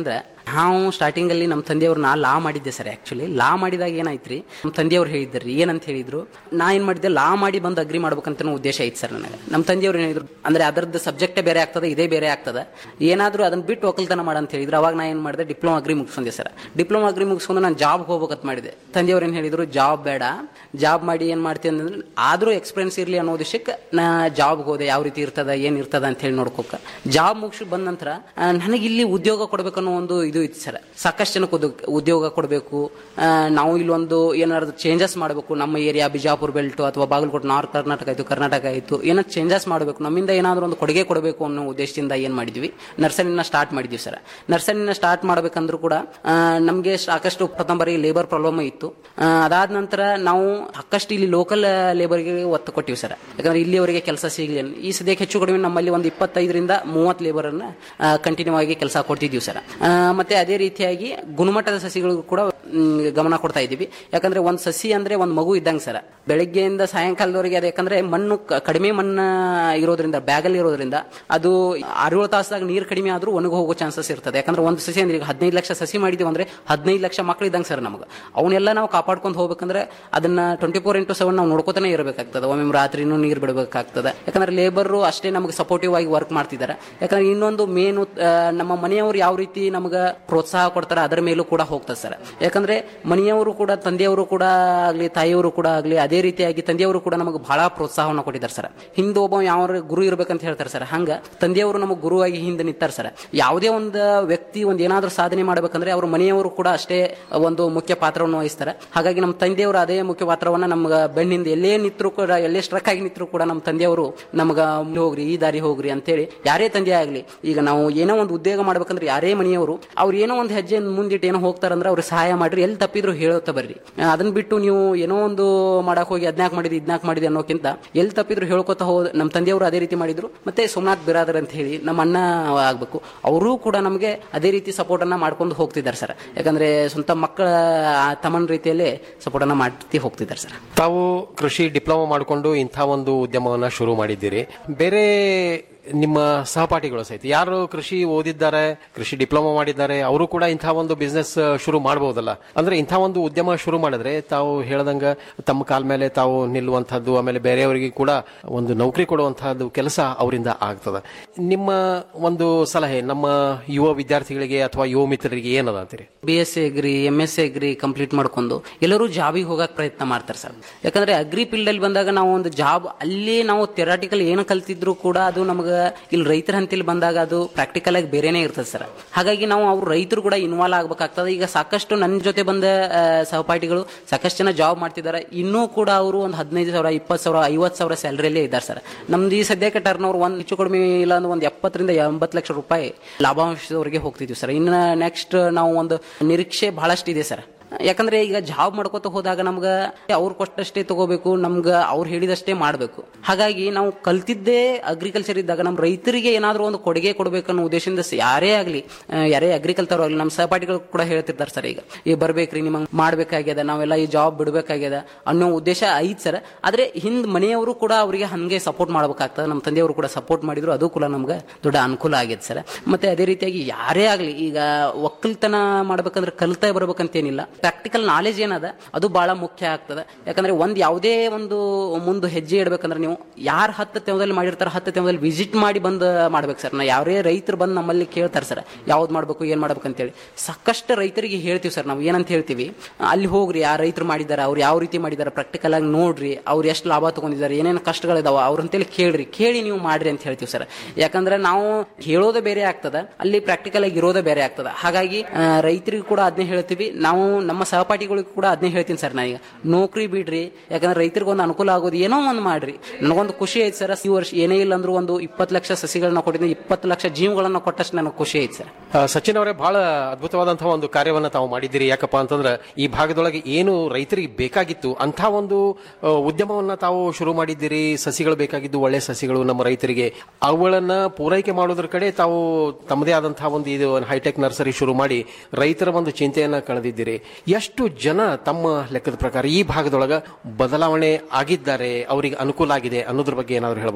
ನಾವು ಸ್ಟಾರ್ಟಿಂಗ್ ಅಲ್ಲಿ ನಮ್ಮ ತಂದೆಯವ್ರು ನಾ ಲಾ ಮಾಡಿದ್ದೆ ಸರ್ ಆಕ್ಚುಲಿ ಲಾ ಮಾಡಿದಾಗ ಏನಾಯ್ತ್ರಿ ನಮ್ಮ ತಂದೆಯವ್ರು ಹೇಳಿದ್ರಿ ಏನಂತ ಹೇಳಿದ್ರು ನಾ ಏನ್ ಮಾಡಿದ್ದೆ ಲಾ ಮಾಡಿ ಬಂದು ಅಗ್ರಿ ಮಾಡ್ಬೇಕಂತ ಉದ್ದೇಶ ಐತಿ ಸರ್ ನನಗೆ ನಮ್ಮ ತಂದೆಯವ್ರು ಏನ್ ಹೇಳಿದ್ರು ಅಂದ್ರೆ ಅದರದ್ದು ಸಬ್ಜೆಕ್ಟೇ ಬೇರೆ ಆಗ್ತದೆ ಇದೇ ಬೇರೆ ಆಗ್ತದೆ ಏನಾದ್ರೂ ಅದನ್ನ ಬಿಟ್ಟು ಒಕ್ಕಲ್ತನ ಮಾಡ ಅಂತ ಹೇಳಿದ್ರು ಅವಾಗ ನಾ ಏನ್ ಮಾಡಿದೆ ಡಿಪ್ಲೊಮಾ ಅಗ್ರಿ ಮುಗಿಸ್ಕೊಂಡೆ ಸರ್ ಡಿಪ್ಲೊಮಾ ಅಗ್ರಿ ಮುಗಿಸ್ಕೊಂಡು ನಾನು ಜಾಬ್ ಹೋಗ್ಬೇಕಂತ ಮಾಡಿದೆ ತಂದೆಯವ್ರು ಏನ್ ಹೇಳಿದ್ರು ಜಾಬ್ ಬೇಡ ಜಾಬ್ ಮಾಡಿ ಏನ್ ಮಾಡ್ತೀನಿ ಅಂದ್ರೆ ಆದ್ರೂ ಎಕ್ಸ್ಪೀರಿಯನ್ಸ್ ಇರ್ಲಿ ಅನ್ನೋ ಉದ್ದೇಶಕ್ಕೆ ನಾ ಜಾಬ್ ಹೋದೆ ಯಾವ ರೀತಿ ಇರ್ತದ ಏನ್ ಇರ್ತದ ಅಂತ ಹೇಳಿ ನೋಡ್ಕೋಕ ಜಾಬ್ ಮುಗಿಸಿ ಬಂದ ನಂತರ ಆ, ನನಗೆ ಇಲ್ಲಿ ಉದ್ಯೋಗ ಕೊಡ್ಬೇಕನ್ನೋ ಒಂದು ಇದು ಇತ್ತು ಸರ್ ಸಾಕಷ್ಟು ಜನಕ್ಕೆ ಉದ್ಯೋಗ- ಉದ್ಯೋಗ ಕೊಡಬೇಕು ನಾವು ಇಲ್ಲೊಂದು ಏನಾದ್ರು ಚೇಂಜಸ್ ಮಾಡಬೇಕು ನಮ್ಮ ಏರಿಯಾ ಬಿಜಾಪುರ ಬೆಲ್ಟ್ ಅಥವಾ ಬಾಗಲಕೋಟೆ ನಾರ್ತ್ ಕರ್ನಾಟಕ ಆಯ್ತು ಕರ್ನಾಟಕ ಆಯ್ತು ಏನಾದ್ರು ಚೇಂಜಸ್ ಮಾಡಬೇಕು ನಮ್ಮಿಂದ ಏನಾದ್ರು ಒಂದು ಕೊಡುಗೆ ಕೊಡಬೇಕು ಅನ್ನೋ ಉದ್ದೇಶದಿಂದ ಏನ್ ಮಾಡಿದ್ವಿ ನರ್ಸರಿನ ಸ್ಟಾರ್ಟ್ ಮಾಡಿದ್ವಿ ಸರ್ ನರ್ಸರಿನ ಸ್ಟಾರ್ಟ್ ಮಾಡ್ಬೇಕಂದ್ರೂ ಕೂಡ ಆ, ನಮ್ಗೆ ಸಾಕಷ್ಟು ಪ್ರಥಮ ಬಾರಿ ಲೇಬರ್ ಪ್ರಾಬ್ಲಮ್ ಇತ್ತು ಆ, ಅದಾದ ನಂತರ ನಾವು ಸಾಕಷ್ಟು ಇಲ್ಲಿ ಲೋಕಲ್ ಲೇಬರ್ಗೆ ಒತ್ತು ಕೊಟ್ಟಿವಿ ಸರ್ ಯಾಕಂದ್ರೆ ಇಲ್ಲಿಯವರೆಗೆ ಕೆಲಸ ಸಿಗಲಿ ಅಂತ. ಈ ಸದ್ಯಕ್ಕೆ ಹೆಚ್ಚು ಕಡಿಮೆ ನಮ್ಮಲ್ಲಿ ಒಂದು ಇಪ್ಪತ್ತೈದರಿಂದ ಮೂವತ್ತು ಲೇಬರ್ ಅನ್ನ ಕಂಟಿನ್ಯೂ ಆಗಿ ಕೆಲಸ ಕೊಡ್ತಿದ್ದೀವಿ ಸರ್ ಆ, ಮತ್ತೆ ಅದೇ ರೀತಿಯಾಗಿ ಗುಣಮಟ್ಟದ ಸಸಿಗಳಿಗೂ ಕೂಡ ಮ್, ಗಮನ ಕೊಡ್ತಾ ಇದ್ದೀವಿ ಯಾಕಂದ್ರೆ ಒಂದು ಸಸಿ ಅಂದ್ರೆ ಒಂದು ಮಗು ಇದ್ದಂಗೆ ಸರ್ ಬೆಳಗ್ಗೆಯಿಂದ ಸಾಯಂಕಾಲದವರೆಗೆ ಅದು ಯಾಕಂದ್ರೆ ಮಣ್ಣು ಕ- ಕಡಿಮೆ ಮಣ್ಣು ಇರೋದ್ರಿಂದ ಬ್ಯಾಗಲ್ಲಿ ಇರೋದ್ರಿಂದ ಅದು ಆರೇಳು ತಾಸದಾಗ ನೀರು ಕಡಿಮೆ ಆದ್ರೂ ಒಣಗಿ ಹೋಗೋ ಚಾನ್ಸಸ್ ಇರ್ತದೆ ಯಾಕಂದ್ರೆ ಒಂದು ಸಸಿ ಅಂದ್ರೆ ಈಗ ಹದಿನೈದು ಲಕ್ಷ ಸಸಿ ಮಾಡಿದೀವಿ ಅಂದ್ರೆ ಹದಿನೈದು ಲಕ್ಷ ಮಕ್ಳು ಇದ್ದಂಗೆ ಸರ್ ನಮಗೆ ಅವನ್ನೆಲ್ಲ ನಾವು ಕಾಪಾಡ್ಕೊಂಡು ಹೋಗ್ಬೇಕಂದ್ರೆ ಅದನ್ನ ಟ್ವೆಂಟಿ ಫೋರ್ ಇಂಟು ಸೆವೆನ್ ನಾವು ನೋಡ್ಕೋತಾನೆ ಇರಬೇಕಾಗ್ತದೆ ಒಮ್ಮೆ ರಾತ್ರಿನೂ ನೀರು ಬಿಡಬೇಕಾಗ್ತದೆ ಯಾಕಂದ್ರೆ ಲೇಬರ್ ಅಷ್ಟೇ ನಮಗೆ ಸಪೋರ್ಟಿವ್ ಆಗಿ ವರ್ಕ್ ಮಾಡ್ತಿದ್ದಾರೆ ಯಾಕಂದ್ರೆ ಇನ್ನೊಂದು ಮೇನು ನಮ್ಮ ಮನೆಯವರು ಯಾವ ರೀತಿ ನಮಗೆ ಪ್ರೋತ್ಸಾಹ ಕೊಡ್ತಾರೆ ಅದರ ಮೇಲೂ ಕೂಡ ಹೋಗ್ತದೆ ಸರ್ ಯಾಕಂದ್ರೆ ಮನೆಯವರು ಕೂಡ ತಂದೆಯವರು ಕೂಡ ಆಗ್ಲಿ ತಾಯಿಯವರು ಕೂಡ ಆಗ್ಲಿ ಅದೇ ರೀತಿಯಾಗಿ ತಂದೆಯವರು ಕೂಡ ನಮಗೆ ಬಹಳ ಪ್ರೋತ್ಸಾಹವನ್ನು ಕೊಟ್ಟಿದ್ದಾರೆ ಸರ್ ಹಿಂದೆ ಒಬ್ಬ ಯಾವ ಗುರು ಇರ್ಬೇಕಂತ ಹೇಳ್ತಾರೆ ಸರ್ ಹಂಗ ತಂದೆಯವರು ನಮಗೆ ಗುರುವಾಗಿ ಹಿಂದೆ ನಿಂತಾರೆ ಸರ್ ಯಾವುದೇ ಒಂದು ವ್ಯಕ್ತಿ ಒಂದು ಏನಾದ್ರೂ ಸಾಧನೆ ಮಾಡ್ಬೇಕಂದ್ರೆ ಅವ್ರ ಮನೆಯವರು ಕೂಡ ಅಷ್ಟೇ ಒಂದು ಮುಖ್ಯ ಪಾತ್ರವನ್ನು ವಹಿಸ್ತಾರೆ ಹಾಗಾಗಿ ನಮ್ಮ ತಂದೆಯವರು ಅದೇ ಮುಖ್ಯ ಪಾತ್ರವನ್ನ ನಮ್ಗೆ ಬೆನ್ನಿಂದ ಎಲ್ಲೇ ನಿಂತರೂ ಕೂಡ ಎಲ್ಲೇ ಸ್ಟ್ರಕ್ ಆಗಿ ನಿಂತರೂ ಕೂಡ ನಮ್ಮ ತಂದೆಯವರು ನಮ್ಗ ಮುಂದೆ ಹೋಗ್ರಿ ಈ ದಾರಿ ಹೋಗ್ರಿ ಅಂತೇಳಿ ಯಾರೇ ತಂದೆ ಆಗ್ಲಿ ಈಗ ನಾವು ಏನೋ ಒಂದು ಉದ್ಯೋಗ ಮಾಡ್ಬೇಕಂದ್ರೆ ಯಾರೇ ಮನೆಯವರು ಅವ್ರು ಏನೋ ಒಂದು ಹೆಜ್ಜೆ ಮುಂದಿಟ್ಟು ಏನೋ ಹೋಗ್ತಾರಂದ್ರೆ ಅವ್ರಿಗೆ ಸಹಾಯ ಮಾಡ್ರಿ ಎಲ್ಲಿ ತಪ್ಪಿದ್ರು ಹೇಳುತ್ತಾ ಬರ್ರಿ ಆ, ಅದನ್ನ ಬಿಟ್ಟು ನೀವು ಏನೋ ಒಂದು ಮಾಡಕ್ ಹೋಗಿ ಅದ್ನಾಕ್ ಮಾಡಿದ್ರಿ ಇದ್ನಾಕ್ ಮಾಡಿದ್ರಿ ಅನ್ನೋಕ್ಕಿಂತ ಎಲ್ಲಿ ತಪ್ಪಿದ್ರು ಹೇಳ್ಕೊತಾ ಹೋದ ನಮ್ಮ ತಂದೆಯವರು ಅದೇ ರೀತಿ ಮಾಡಿದ್ರು ಮತ್ತೆ ಸೋಮನಾಥ್ ಬಿರಾದರ್ ಅಂತ ಹೇಳಿ ನಮ್ಮ ಅಣ್ಣ ಆಗ್ಬೇಕು ಅವರು ಕೂಡ ನಮಗೆ ಅದೇ ರೀತಿ ಸಪೋರ್ಟ್ ಅನ್ನ ಮಾಡ್ಕೊಂಡು ಹೋಗ್ತಿದ್ದಾರೆ ಸರ್ ಯಾಕಂದ್ರೆ ಸ್ವಂತ ಮಕ್ಕಳ ತಮ್ಮನ ರೀತಿಯಲ್ಲೇ ಸಪೋರ್ಟ್ ಅನ್ನ ಮಾಡ್ತಿ ಹೋಗ್ತಿದ್ದಾರೆ ಸರ್
ತಾವು ಕೃಷಿ ಡಿಪ್ಲೊಮಾ ಮಾಡಿಕೊಂಡು ಇಂಥ ಒಂದು ಉದ್ಯಮವನ್ನ ಶುರು ಮಾಡಿದ್ದೀರಿ ಬೇರೆ ನಿಮ್ಮ ಸಹಪಾಠಿಗಳು ಸಹಿತ ಯಾರು ಕೃಷಿ ಓದಿದ್ದಾರೆ ಕೃಷಿ ಡಿಪ್ಲೊಮಾ ಮಾಡಿದ್ದಾರೆ ಅವರು ಕೂಡ ಇಂಥ ಒಂದು ಬಿಸ್ನೆಸ್ ಶುರು ಮಾಡಬಹುದಲ್ಲ ಅಂದ್ರೆ ಇಂಥ ಒಂದು ಉದ್ಯಮ ಶುರು ಮಾಡಿದ್ರೆ ತಾವು ಹೇಳ್ದಂಗ ತಮ್ಮ ಕಾಲ ಮೇಲೆ ತಾವು ನಿಲ್ಲುವಂತಹದ್ದು ಆಮೇಲೆ ಬೇರೆಯವರಿಗೆ ಕೂಡ ಒಂದು ನೌಕರಿ ಕೊಡುವಂತಹದ್ದು ಕೆಲಸ ಅವರಿಂದ ಆಗ್ತದೆ ನಿಮ್ಮ ಒಂದು ಸಲಹೆ ನಮ್ಮ ಯುವ ವಿದ್ಯಾರ್ಥಿಗಳಿಗೆ ಅಥವಾ ಯುವ ಮಿತ್ರರಿಗೆ ಏನದ ಅಂತೀರಿ
B S C agri M S C agri complete ಮಾಡ್ಕೊಂಡು ಎಲ್ಲರೂ ಜಾಬಿಗೆ ಹೋಗಕ್ ಪ್ರಯತ್ನ ಮಾಡ್ತಾರೆ ಸರ್ ಯಾಕಂದ್ರೆ ಅಗ್ರಿ ಫೀಲ್ಡ್ ಅಲ್ಲಿ ಬಂದಾಗ ನಾವು ಒಂದು ಜಾಬ್ ಅಲ್ಲಿ ನಾವು ಥೆರಾಟಿಕಲ್ ಏನು ಕಲ್ತಿದ್ರು ಕೂಡ ಅದು ನಮಗೆ ಇಲ್ಲಿ ರೈತರ ಹಂತಲ್ಲಿ ಬಂದಾಗ ಅದು ಪ್ರಾಕ್ಟಿಕಲ್ ಆಗಿ ಬೇರೆನೇ ಇರ್ತದೆ ಸರ್ ಹಾಗಾಗಿ ನಾವು ಅವ್ರು ರೈತರು ಕೂಡ ಇನ್ವಾಲ್ವ್ ಆಗ್ಬೇಕಾಗ್ತದೆ ಈಗ ಸಾಕಷ್ಟು ನನ್ನ ಜೊತೆ ಬಂದ ಆ, ಸಹಪಾಠಿಗಳು ಸಾಕಷ್ಟು ಜನ ಜಾಬ್ ಮಾಡ್ತಿದ್ದಾರೆ ಇನ್ನೂ ಕೂಡ ಅವರು ಒಂದು ಹದಿನೈದು ಸಾವಿರ ಇಪ್ಪತ್ತು ಸಾವಿರ ಐವತ್ತು ಸಾವಿರ ಸ್ಯಾಲರಿಯಲ್ಲೇ ಇದ್ದಾರೆ ಸರ್ ನಮ್ದು ಈ ಸದ್ಯಕ್ಕೆ ಟರ್ನ್ ಓವರ್ ಒಂದು ಹೆಚ್ಚು ಕಡಿಮೆ ಇಲ್ಲ ಅಂದ್ರೆ ಒಂದು ಎಪ್ಪತ್ತರಿಂದ ಎಂಬತ್ತು ಲಕ್ಷ ರೂಪಾಯಿ ಲಾಭಾಂಶದವರೆಗೆ ಹೋಗ್ತಿದ್ವಿ ಸರ್ ಇನ್ನು ನೆಕ್ಸ್ಟ್ ನಾವು ಒಂದು ನಿರೀಕ್ಷೆ ಬಹಳಷ್ಟು ಇದೆ ಸರ್ ಯಾಕಂದ್ರೆ ಈಗ ಜಾಬ್ ಮಾಡ್ಕೋತ ಹೋದಾಗ ನಮ್ಗ ಅವ್ರು ಕೊಟ್ಟಷ್ಟೇ ತಗೋಬೇಕು ನಮ್ಗ ಅವ್ರು ಹೇಳಿದಷ್ಟೇ ಮಾಡಬೇಕು ಹಾಗಾಗಿ ನಾವು ಕಲ್ತಿದ್ದೇ ಅಗ್ರಿಕಲ್ಚರ್ ಇದ್ದಾಗ ನಮ್ಮ ರೈತರಿಗೆ ಏನಾದ್ರೂ ಒಂದು ಕೊಡುಗೆ ಕೊಡ್ಬೇಕನ್ನೋ ಉದ್ದೇಶದಿಂದ ಸ- ಯಾರೇ ಆಗ್ಲಿ ಆ, ಯಾರೇ ಅಗ್ರಿಕಲ್ಚರ್ ಆಗಲಿ ನಮ್ಮ ಸಹಪಾಠಿಗಳು ಕೂಡ ಹೇಳ್ತಿರ್ತಾರೆ ಸರ್ ಈಗ ಈ ಬರ್ಬೇಕ್ರಿ ನಿಮಗೆ ಮಾಡ್ಬೇಕಾಗ್ಯದ ನಾವೆಲ್ಲ ಈ ಜಾಬ್ ಬಿಡ್ಬೇಕಾಗ್ಯದ ಅನ್ನೋ ಉದ್ದೇಶ ಐತ್ ಸರ್ ಆದ್ರೆ ಹಿಂದ್ ಮನೆಯವರು ಕೂಡ ಅವರಿಗೆ ಹಂಗೆ ಸಪೋರ್ಟ್ ಮಾಡ್ಬೇಕಾಗ್ತದೆ ನಮ್ಮ ತಂದೆಯವರು ಕೂಡ ಸಪೋರ್ಟ್ ಮಾಡಿದ್ರು ಅದು ಕೂಡ ನಮ್ಗೆ ದೊಡ್ಡ ಅನುಕೂಲ ಆಗೈತೆ ಸರ್ ಮತ್ತೆ ಅದೇ ರೀತಿಯಾಗಿ ಯಾರೇ ಆಗ್ಲಿ ಈಗ ಒಕ್ಕಲ್ತನ ಮಾಡ್ಬೇಕಂದ್ರೆ ಕಲ್ತಾ ಬರ್ಬೇಕಂತೇನಿಲ್ಲ ಪ್ರಾಕ್ಟಿಕಲ್ ನಾಲೆಜ್ ಏನದ ಅದು ಬಹಳ ಮುಖ್ಯ ಆಗ್ತದೆ ಯಾಕಂದ್ರೆ ಒಂದ್ ಯಾವುದೇ ಒಂದು ಮುಂದೆ ಹೆಜ್ಜೆ ಇಡ್ಬೇಕಂದ್ರೆ ನೀವು ಯಾರು ಹತ್ತು ತೆವದಲ್ಲಿ ಮಾಡಿರ್ತಾರೆ ಹತ್ತು ತೆವದಲ್ಲಿ ವಿಸಿಟ್ ಮಾಡಿ ಬಂದು ಮಾಡ್ಬೇಕು ಸರ್ ನಾ ಯಾರೇ ರೈತರು ಬಂದು ನಮ್ಮಲ್ಲಿ ಕೇಳ್ತಾರೆ ಸರ್ ಯಾವ್ದು ಮಾಡ್ಬೇಕು ಏನ್ ಮಾಡ್ಬೇಕು ಅಂತೇಳಿ ಸಾಕಷ್ಟು ರೈತರಿಗೆ ಹೇಳ್ತೀವಿ ಸರ್ ನಾವು ಏನಂತ ಹೇಳ್ತೀವಿ ಅಲ್ಲಿ ಹೋಗ್ರಿ ಆ ರೈತರು ಮಾಡಿದ್ದಾರೆ ಅವ್ರು ಯಾವ ರೀತಿ ಮಾಡಿದ್ದಾರೆ ಪ್ರಾಕ್ಟಿಕಲ್ ಆಗಿ ನೋಡ್ರಿ ಅವ್ರು ಎಷ್ಟು ಲಾಭ ತಗೊಂಡಿದ್ದಾರೆ ಏನೇನು ಕಷ್ಟಗಳಿದಾವ ಅವ್ರ ಅಂತೇಳಿ ಕೇಳ್ರಿ ಕೇಳಿ ನೀವು ಮಾಡ್ರಿ ಅಂತ ಹೇಳ್ತೀವಿ ಸರ್ ಯಾಕಂದ್ರೆ ನಾವು ಹೇಳೋದೇ ಬೇರೆ ಆಗ್ತದ ಅಲ್ಲಿ ಪ್ರಾಕ್ಟಿಕಲ್ ಆಗಿ ಇರೋದೇ ಬೇರೆ ಆಗ್ತದ ಹಾಗಾಗಿ ಆ, ರೈತರಿಗೂ ಕೂಡ ಅದನ್ನೇ ಹೇಳ್ತೀವಿ ನಾವು ನಮ್ಮ ಸಹಪಾಠಿಗಳಿಗೂ ಕೂಡ ಅದನ್ನೇ ಹೇಳ್ತೀನಿ ಸರ್ ನಾನೀಗ ನೌಕರಿ ಬಿಡ್ರಿ ಯಾಕಂದ್ರೆ ರೈತರಿಗೆ ಒಂದು ಅನುಕೂಲ ಆಗೋದು ಏನೋ ಒಂದು ಮಾಡ್ರಿ ನನಗೊಂದು ಖುಷಿ ಐತೆ ಸರ್ ಈ ವರ್ಷ ಏನೇ ಇಲ್ಲ ಅಂದ್ರೂ ಒಂದು ಇಪ್ಪತ್ತು ಲಕ್ಷ ಸಸಿಗಳನ್ನ ಕೊಟ್ಟಿದ್ದೀನಿ ಇಪ್ಪತ್ತು ಲಕ್ಷ ಜೀವಗಳನ್ನ ಕೊಟ್ಟಷ್ಟು ನನಗೆ ಖುಷಿ ಐತೆ ಸರ್
ಆ, ಸಚಿನ್ ಅವರೇ ಬಹಳ ಅದ್ಭುತವಾದಂತಹ ಒಂದು ಕಾರ್ಯವನ್ನ ತಾವು ಮಾಡಿದ್ದೀರಿ ಯಾಕಪ್ಪ ಅಂತಂದ್ರೆ ಈ ಭಾಗದೊಳಗೆ ಏನು ರೈತರಿಗೆ ಬೇಕಾಗಿತ್ತು ಅಂತ ಒಂದು ಆ, ಉದ್ಯಮವನ್ನ ತಾವು ಶುರು ಮಾಡಿದ್ದೀರಿ ಸಸಿಗಳು ಬೇಕಾಗಿದ್ದು ಒಳ್ಳೆ ಸಸಿಗಳು ನಮ್ಮ ರೈತರಿಗೆ ಅವುಗಳನ್ನ ಪೂರೈಕೆ ಮಾಡೋದ್ರ ಕಡೆ ತಾವು ತಮ್ಮದೇ ಆದಂತಹ ಒಂದು ಇದು ಹೈಟೆಕ್ ನರ್ಸರಿ ಶುರು ಮಾಡಿ ರೈತರ ಒಂದು ಚಿಂತೆಯನ್ನ ಕಳೆದಿದ್ದೀರಿ ಎಷ್ಟು ಜನ ತಮ್ಮ ಲೆಕ್ಕದ ಪ್ರಕಾರ ಈ ಭಾಗದೊಳಗ ಬದಲಾವಣೆ ಆಗಿದ್ದಾರೆ ಅವರಿಗೆ ಅನುಕೂಲ ಆಗಿದೆ ಅನ್ನೋದ್ರ ಬಗ್ಗೆ ಏನಾದ್ರು ಹೇಳ್ಬೋದಾ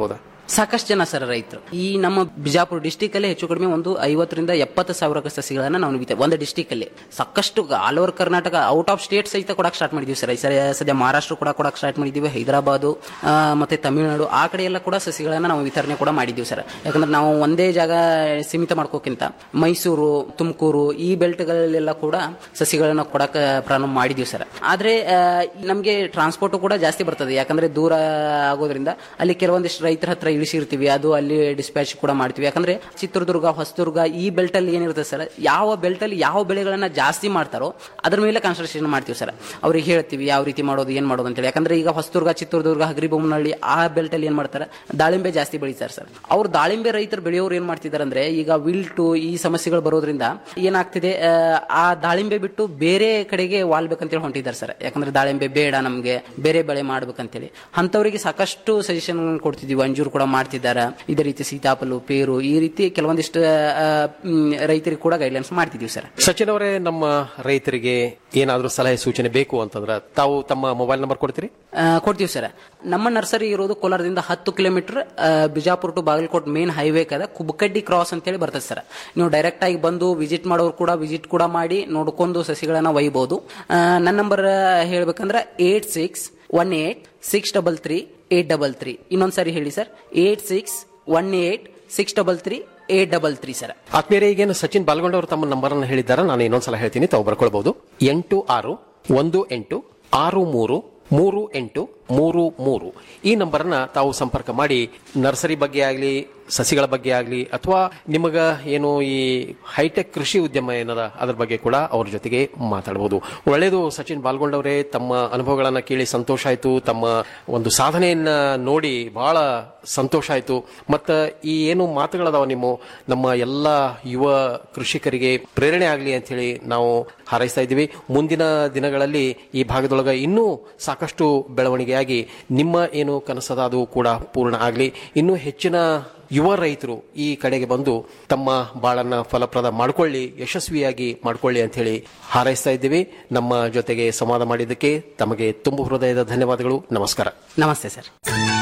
ಸಾಕಷ್ಟು ಜನ ಸರ್ ರೈತರು ಈ ನಮ್ಮ ಬಿಜಾಪುರ ಡಿಸ್ಟಿಕ್ ಅಲ್ಲಿ ಹೆಚ್ಚು ಕಡಿಮೆ ಒಂದು ಐವತ್ತರಿಂದ ಎಪ್ಪತ್ತು ಸಾವಿರ ಸಸಿಗಳನ್ನ ನಾವು ನುಗಿತೇವೆ ಒಂದು ಡಿಸ್ಟಿಕ್ ಅಲ್ಲಿ ಸಾಕಷ್ಟು all over Karnataka out of state ಸಹಿತ ಕೊಡಕ್ ಸ್ಟಾರ್ಟ್ ಮಾಡಿದೀವಿ ಸರ್ ಈ ಸರಿ ಸದ್ಯ ಮಹಾರಾಷ್ಟ್ರ ಕೂಡ ಕೊಡಕ್ ಸ್ಟಾರ್ಟ್ ಮಾಡಿದೀವಿ ಹೈದರಾಬಾದು ಆ, ಮತ್ತೆ ತಮಿಳುನಾಡು ಆ ಕಡೆ ಎಲ್ಲ ಕೂಡ ಸಸಿಗಳನ್ನ ನಾವು ವಿತರಣೆ ಕೂಡ ಮಾಡಿದೀವಿ ಸರ್ ಯಾಕಂದ್ರೆ ನಾವು ಒಂದೇ ಜಾಗ ಸೀಮಿತ ಮಾಡ್ಕೋಕ್ಕಿಂತ ಮೈಸೂರು ತುಮಕೂರು ಈ ಬೆಲ್ಟ್ಗಳಲ್ಲೆಲ್ಲ ಕೂಡ ಸಸಿಗಳನ್ನ ಕೊಡಕ್ ಪ್ರಾರಂಭ ಮಾಡಿದೀವಿ ಸರ್ ಆದ್ರೆ ಆ, ನಮ್ಗೆ ಟ್ರಾನ್ಸ್ಪೋರ್ಟ್ ಕೂಡ ಜಾಸ್ತಿ ಬರ್ತದೆ ಯಾಕಂದ್ರೆ ದೂರ ಆಗೋದ್ರಿಂದ ಅಲ್ಲಿ ಕೆಲವೊಂದಿಷ್ಟು ರೈತರ ಹತ್ರ ಇಳಿಸಿರ್ತೀವಿ ಅದು ಅಲ್ಲಿ ಡಿಸ್ಪ್ಯಾಚ್ ಕೂಡ ಮಾಡ್ತೀವಿ ಯಾಕಂದ್ರೆ ಚಿತ್ರದುರ್ಗ ಹೊಸದುರ್ಗ ಈ ಬೆಲ್ಟ್ ಅಲ್ಲಿ ಏನಿರುತ್ತೆ ಸರ್ ಯಾವ ಬೆಲ್ಟ್ ಅಲ್ಲಿ ಯಾವ ಬೆಳೆಗಳನ್ನ ಜಾಸ್ತಿ ಮಾಡ್ತಾರೋ ಅದ್ರ ಮೇಲೆ ಕಾನ್ಸಂಟ್ರೇಷನ್ ಮಾಡ್ತೀವಿ ಸರ್ ಅವ್ರಿಗೆ ಹೇಳ್ತೀವಿ ಯಾವ ರೀತಿ ಮಾಡೋದು ಏನ್ ಮಾಡೋದು ಅಂತೇಳಿ ಯಾಕಂದ್ರೆ ಈಗ ಹೊಸದುರ್ಗ ಚಿತ್ರದುರ್ಗ ಹಗರಿಬೊಮ್ಮನಹಳ್ಳಿ ಆ ಬೆಲ್ಟ್ ಅಲ್ಲಿ ಏನ್ ಮಾಡ್ತಾರೆ ದಾಳಿಂಬೆ ಜಾಸ್ತಿ ಬೆಳೀತಾರೆ ಸರ್ ಅವ್ರು ದಾಳಿಂಬೆ ರೈತರು ಬೆಳೆಯೋರು ಏನ್ ಮಾಡ್ತಿದ್ದಾರೆ ಅಂದ್ರೆ ಈಗ ವಿಲ್ಟು ಈ ಸಮಸ್ಯೆಗಳು ಬರೋದ್ರಿಂದ ಏನಾಗ್ತಿದೆ ಆ, ಆ ದಾಳಿಂಬೆ ಬಿಟ್ಟು ಬೇರೆ ಕಡೆಗೆ ವಾಲ್ಬೇಕಂತೇಳಿ ಹೊಂಟಿದ್ದಾರೆ ಸರ್ ಯಾಕಂದ್ರೆ ದಾಳಿಂಬೆ ಬೇಡ ನಮ್ಗೆ ಬೇರೆ ಬೆಳೆ ಮಾಡ್ಬೇಕಂತೇಳಿ ಅಂತವರಿಗೆ ಸಾಕಷ್ಟು ಸಜೆಷನ್ ಕೊಡ್ತಿದೀವಿ ಅಂಜೂರು ಕೂಡ ಮಾಡ್ತಿದ್ದಾರೆ ಇದೇ ರೀತಿ ಸೀತಾಫಲು ಪೇರು ಈ ರೀತಿ ಕೆಲವೊಂದಿಷ್ಟು ಆ, ಮ್, ರೈತರಿಗೆ ಕೂಡ ಗೈಡ್ಲೈನ್ಸ್ ಮಾಡ್ತಿದೀವಿ ಸರ್
ಸಚಿನ್ ಅವರೇ ನಮ್ಮ ರೈತರಿಗೆ ಏನಾದರೂ ಸಲಹೆ ಸೂಚನೆ ಬೇಕು ಅಂತಂದ್ರೆ ತಾವು ತಮ್ಮ ಮೊಬೈಲ್ ನಂಬರ್ ಕೊಡ್ತೀರಿ
ಆ, ಕೊಡ್ತೀವಿ ಸರ್ ನಮ್ಮ ನರ್ಸರಿ ಇರೋದು ಕೋಲಾರದಿಂದ ಹತ್ತು kilometre Bijapur to Bagalkot main highway ಕದ ಕುಬಕಡ್ಡಿ ಕ್ರಾಸ್ ಅಂತೇಳಿ ಬರ್ತದೆ ಸರ್ ನೀವು ಡೈರೆಕ್ಟ್ ಆಗಿ ಬಂದು ವಿಸಿಟ್ ಮಾಡೋರು ಕೂಡ ವಿಸಿಟ್ ಕೂಡ ಮಾಡಿ ನೋಡ್ಕೊಂಡು ಸಸಿಗಳನ್ನ ಒಯ್ಬೋದು ಆ, ನನ್ನ ನಂಬರ್ ಹೇಳ್ಬೇಕಂದ್ರೆ eight six one eight six double three eight double three ಇನ್ನೊಂದ್ಸರಿ ಹೇಳಿ sir eight six one eight six double three eight double three sir
ಆತ್ಮೀಯರೇ ಈಗೇನು ಸಚಿನ್ ಬಾಲ್ಗೊಂಡವರು ತಮ್ಮ ನಂಬರ್ ಅನ್ನು ಹೇಳಿದ್ದಾರೆ ನಾನು ಇನ್ನೊಂದ್ಸಲ ಹೇಳ್ತೀನಿ ತಾವು ಬರ್ಕೊಳ್ಬಹುದು ಎಂಟು ಆರು ಒಂದು ಎಂಟು ಆರು ಮೂರು ಮೂರು ಎಂಟು ಮೂರು ಮೂರು ಈ ನಂಬರ್ನ ತಾವು ಸಂಪರ್ಕ ಮಾಡಿ ನರ್ಸರಿ ಬಗ್ಗೆ ಆಗಲಿ ಸಸಿಗಳ ಬಗ್ಗೆ ಆಗಲಿ ಅಥವಾ ನಿಮಗ ಏನು ಈ ಹೈಟೆಕ್ ಕೃಷಿ ಉದ್ಯಮ ಏನದ ಅದ್ರ ಬಗ್ಗೆ ಕೂಡ ಅವ್ರ ಜೊತೆಗೆ ಮಾತಾಡಬಹುದು ಒಳ್ಳೆಯದು ಸಚಿನ್ ಬಾಲ್ಗೊಂಡವರೇ ತಮ್ಮ ಅನುಭವಗಳನ್ನ ಕೇಳಿ ಸಂತೋಷ ಆಯ್ತು ತಮ್ಮ ಒಂದು ಸಾಧನೆಯನ್ನ ನೋಡಿ ಬಹಳ ಸಂತೋಷ ಆಯ್ತು ಮತ್ತ ಈ ಏನು ಮಾತುಗಳದಾವ ನಿಮ್ಮ ನಮ್ಮ ಎಲ್ಲ ಯುವ ಕೃಷಿಕರಿಗೆ ಪ್ರೇರಣೆ ಆಗಲಿ ಅಂತ ಹೇಳಿ ನಾವು ಹಾರೈಸ್ತಾ ಇದ್ದೀವಿ ಮುಂದಿನ ದಿನಗಳಲ್ಲಿ ಈ ಭಾಗದೊಳಗ ಇನ್ನೂ ಸಾಕಷ್ಟು ಬೆಳವಣಿಗೆಯಾಗಿ ನಿಮ್ಮ ಏನು ಕನಸದ ಅದು ಕೂಡ ಪೂರ್ಣ ಆಗಲಿ ಇನ್ನೂ ಹೆಚ್ಚಿನ ಯುವ ರೈತರು ಈ ಕಡೆಗೆ ಬಂದು ತಮ್ಮ ಬಾಳನ್ನ ಫಲಪ್ರದ ಮಾಡ್ಕೊಳ್ಳಿ ಯಶಸ್ವಿಯಾಗಿ ಮಾಡ್ಕೊಳ್ಳಿ ಅಂತ ಹೇಳಿ ಹಾರೈಸ್ತಾ ಇದ್ದೀವಿ ನಮ್ಮ ಜೊತೆಗೆ ಸಂವಾದ ಮಾಡಿದ್ದಕ್ಕೆ ತಮಗೆ ತುಂಬು ಹೃದಯದ ಧನ್ಯವಾದಗಳು ನಮಸ್ಕಾರ
ನಮಸ್ತೆ ಸರ್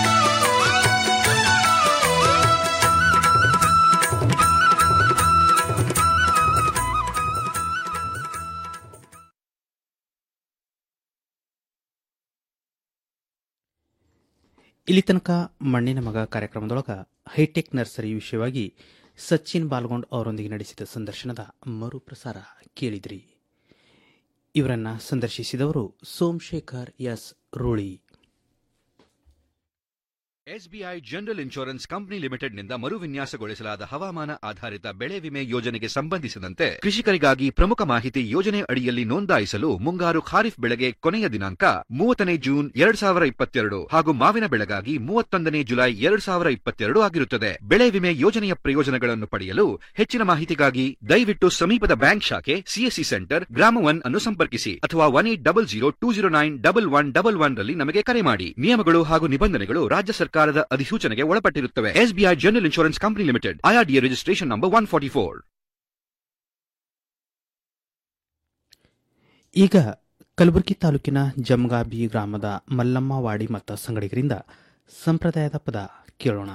ಇಲ್ಲಿ ತನಕ ಮಣ್ಣಿನ ಮಗ ಕಾರ್ಯಕ್ರಮದೊಳಗ ಹೈಟೆಕ್ ನರ್ಸರಿ ವಿಷಯವಾಗಿ ಸಚಿನ್ ಬಾಲ್ಗೊಂಡ್ ಅವರೊಂದಿಗೆ ನಡೆಸಿದ ಸಂದರ್ಶನದ ಮರುಪ್ರಸಾರ ಕೇಳಿದ್ರಿ ಇವರನ್ನ ಸಂದರ್ಶಿಸಿದವರು ಸೋಮಶೇಖರ್ ಎಸ್ ರೂಳಿ
ಎಸ್ಬಿಐ ಜನರಲ್ ಇನ್ಶೂರೆನ್ಸ್ ಕಂಪನಿ ಲಿಮಿಟೆಡ್ನಿಂದ ಮರುವಿನ್ಯಾಸಗೊಳಿಸಲಾದ ಹವಾಮಾನ ಆಧಾರಿತ ಬೆಳೆ ವಿಮೆ ಯೋಜನೆಗೆ ಸಂಬಂಧಿಸಿದಂತೆ ಕೃಷಿಕರಿಗಾಗಿ ಪ್ರಮುಖ ಮಾಹಿತಿ ಯೋಜನೆ ಅಡಿಯಲ್ಲಿ ನೋಂದಾಯಿಸಲು ಮುಂಗಾರು ಖಾರಿಫ್ ಬೆಳೆಗೆ ಕೊನೆಯ ದಿನಾಂಕ ಮೂವತ್ತನೇ ಜೂನ್ ಎರಡ್ ಸಾವಿರ ಇಪ್ಪತ್ತೆರಡು ಹಾಗೂ ಮಾವಿನ ಬೆಳೆಗಾಗಿ ಮೂವತ್ತೊಂದನೇ ಜುಲೈ ಎರಡ್ ಸಾವಿರ ಇಪ್ಪತ್ತೆರಡು ಆಗಿರುತ್ತದೆ ಬೆಳೆ ವಿಮೆ ಯೋಜನೆಯ ಪ್ರಯೋಜನಗಳನ್ನು ಪಡೆಯಲು ಹೆಚ್ಚಿನ ಮಾಹಿತಿಗಾಗಿ ದಯವಿಟ್ಟು ಸಮೀಪದ ಬ್ಯಾಂಕ್ ಶಾಖೆ ಸಿಎಸ್ಸಿ ಸೆಂಟರ್ ಗ್ರಾಮ ಒನ್ ಅನ್ನು ಸಂಪರ್ಕಿಸಿ ಅಥವಾ one eight double zero two zero nine double one double one ರಲ್ಲಿ ನಮಗೆ ಕರೆ ಮಾಡಿ ನಿಯಮಗಳು ಹಾಗೂ ನಿಬಂಧನೆಗಳು ರಾಜ್ಯ ಸರ್ಕಾರದ ಅಧಿಸೂಚನೆಗೆ ಒಳಪಟ್ಟಿರುತ್ತವೆ SBI general insurance company limited IRDA registration number one forty four
ಈಗ ಕಲಬುರಗಿ ತಾಲೂಕಿನ ಜಮಗಾಬಿ ಗ್ರಾಮದ ಮಲ್ಲಮ್ಮವಾಡಿ ಮತ್ತು ಸಂಗಡಿಗರಿಂದ ಸಂಪ್ರದಾಯದ ಪದ ಕೇಳೋಣ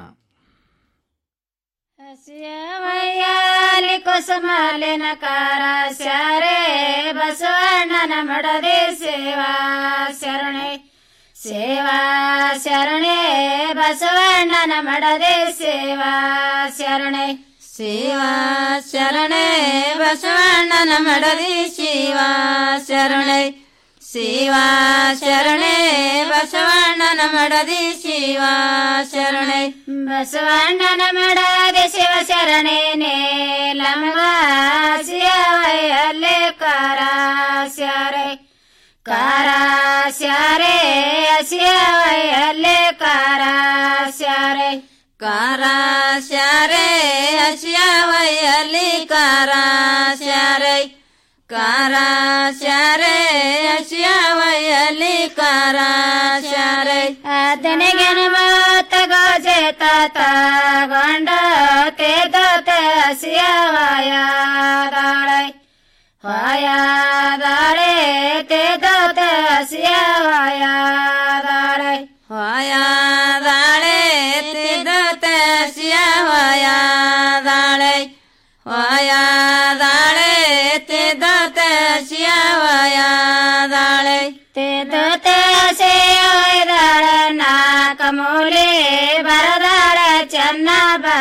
ವಯ್ಯಾಲಿ ಕೊಸಮಾಲಿನ ಕಾರ ಸ್ಯಾರೆ ಬಸವಣ್ಣನ ಮಡದೆ ಸೇವಾ ಶರಣೆ ಸೇವಾ ಶರಣೆ ಬಸವಣ್ಣನ ಮಡದೆ ಸೇವಾ ಶರಣೆ ಸೇವಾ ಶರಣೆ ಬಸವಣ್ಣನ ಮಡದಿ ಶಿವಾ ಶರಣೆ ಶಿವಾ ಶರಣೆ ಬಸವಣ್ಣನ ಮಡದಿ ಶಿವಾ ಶರಣೆ ಬಸವಣ್ಣನ ಮಡದಿ ಶಿವ ಶರಣೇನೆ ಲಂಬ ಶಿವಯ್ಯಲೆ ಕಾರ ಸ್ಯಾರೆ ಕಾರ ಸ್ಯಾರೆ ಶಿವಯ್ಯಲೆ ಕಾರ ಸ್ಯಾರೆ ಕಾರ ಸ್ಯಾರೆ ಶಿವಯ್ಯಲಿ ಕಾರ ಸ್ಯಾರೆ ಕಾರ ಸ್ಯಾರೆ ಶಿವಯ್ಯಲಿ ಕಾರ ಸ್ಯಾರೆ ಅದನಿಗೆನ ಮಾತ ಗೋಜೆ ತಾತ ಗೊಂಡ ತೇದತ ಶಿವಯ ದಾಳೆ ಹೊಯ ದಾಳೆ ತೇದತ ಶಿವಯ ದಾಳೆ ಹೊಯ ದಾಳೆ ತೇದತ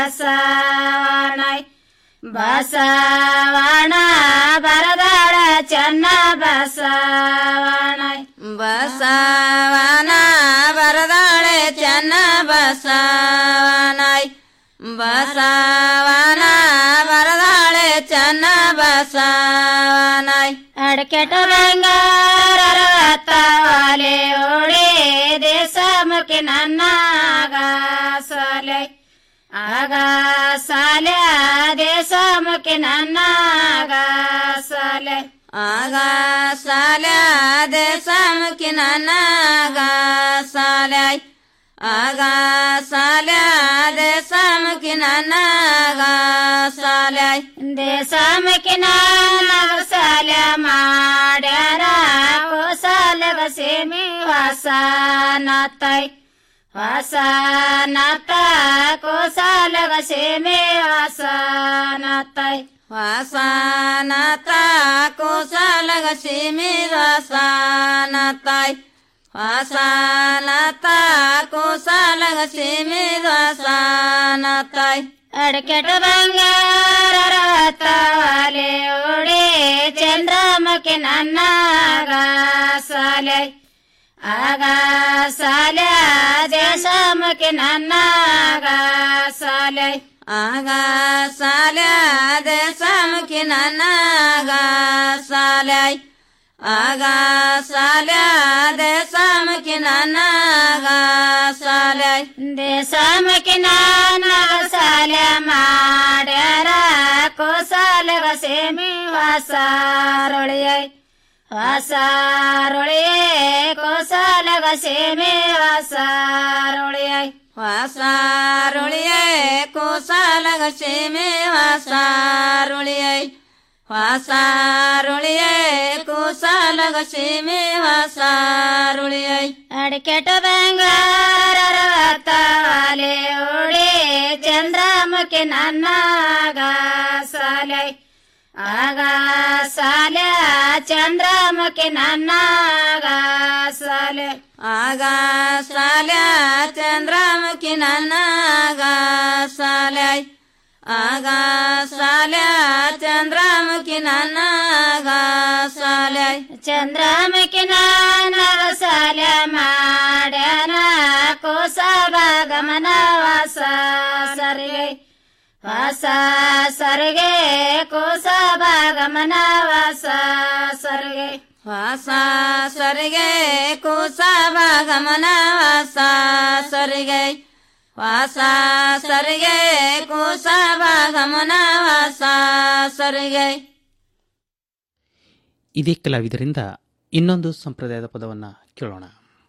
ಬಸವಣೈ ಬಸವಣ ಬರದಾಳ ಚೆನ್ನ ಬಸವಣೈ ಬಸವನ ಬರದಾಳೆ ಚೆನ್ನ ಬಸವನೈ ಬಸವನ ಬರದಾಳೆ ಚೆನ್ನ ಬಸವನೈ ಅಡಕೆಟ ಬಂಗಾರವತ್ತವಾಲೆ ಓಡೆ ದೇಶಮುಖಿ ನನ್ನಾಗ ಸೊಲೆ ಆಗ ಸಾಲೆ ದೇಶಮುಖಿ ನನ್ನಾಗ ಸೊಲೆ ಆಗ ಸಾಲೆ ದೇಶಮುಖಿ ನನ್ನಾಗ ಸಾಲೆ ಆಗ ಸಾಲೆ ದೇಶಮುಖಿ ನನ್ನಾಗ ಸಾಲೆ ದೇಶಮುಖಿ ನನ್ನಾಗ ಸಾಲೆ ಮಾಡ್ಯಾರ ಕೋಸಾಲಗ ಸೇಮಿ ವಾಸನತೈ ವಾಸನತ ಕೋಸಾಲಗ ಸೇಮಿ ವಾಸನತೈ ವಾಸನತ ಕೋಸಾಲಗ ಸೇಮಿ ವಾಸನತೈ ವಾಸನತ ಕೋಸಾಲಗ ಸೇಮಿ ವಾಸನತೈ ಅಡಕೆಟ ಬಂಗಾರವತ್ತವಾಲೆ ಓಡೆ ಚಂದ್ರಮುಖಿ ನನ್ನಾಗ ಸಾಲೆ ಆಗ ಸಾಲೆ ದೇಶಮುಖಿ ನನ್ನಾಗ ಸಾಲೆ ಆಗ ಸಾಲೆ ದೇಶಮುಖಿ ನನ್ನಾಗ ಸಾಲೆ ಆಗ ಸಾಲೆ ದೇಶಮುಖಿ ನನ್ನಾಗ ಸಾಲೆ ದೇಶಮುಖಿ ನನ್ನಾಗ ಸಾಲೆ ಮಾಡ್ಯಾರ ಕೋಸಾಲಗ ಸೇಮಿ ವಾಸಾರೊಳಿಯೈ ವಾಸಾರೊಳಿಯೇ ಕೋಸಾಲಗ ಸೇಮಿ ವಾಸಾರೊಳಿಯೈ ವಾಸಾರೊಳಿಯೇ ಕೋಸಾಲಗ ಸೇಮಿ ವಾಸಾರೊಳಿಯೈ ವಾಸಾರುಳಿಯೇ ಕೂಸಾಲಗ ಸೀಮೆ ವಾಸಾರುಳಿಯೈ ಅಡಿಕೆಟ ಬಂಗಾರವತ್ತವಾಲೆ ಓಡೆ ಚಂದ್ರಮುಖಿ ನನ್ನಾಗ ಸಾಲೆ ಆಗ ಸಾಲೆ ಚಂದ್ರಮುಖಿ ನನ್ನಾಗ ಸಾಲೆ ಆಗ ಸಾಲೆ ಚಂದ್ರಮುಖಿ ನನ್ನಾಗ ಸಾಲೆ ಆಗ ಸಾಲೆ ಚಂದ್ರಮುಖಿ ನನ್ನಾಗ ಸಾಲೆ ಚಂದ್ರಮುಖಿ ನನ್ನಾಗ ಸಾಲೆ ಮಾಡ್ಯಾನ ಕೋಸವ ಗಮನ ವಾಸ ಸರಿಗೆ ವಾಸ ಸರಿಗೆ ಕೋಸವ ಗಮನ ವಾಸ ಸರಿಗೆ ವಾಸ ಸರಿಗೆ ಕೋಸವ ಗಮನ ವಾಸ ಸರಿಗೆ ವಾಸ ಸರಿಗೆ ಕೂಸವ ಗಮನ ವಾಸ ಸರಿಗೆ
ಇದೇ ಕಲಾವಿದರಿಂದ ಇನ್ನೊಂದು ಸಂಪ್ರದಾಯದ ಪದವನ್ನ ಕೇಳೋಣ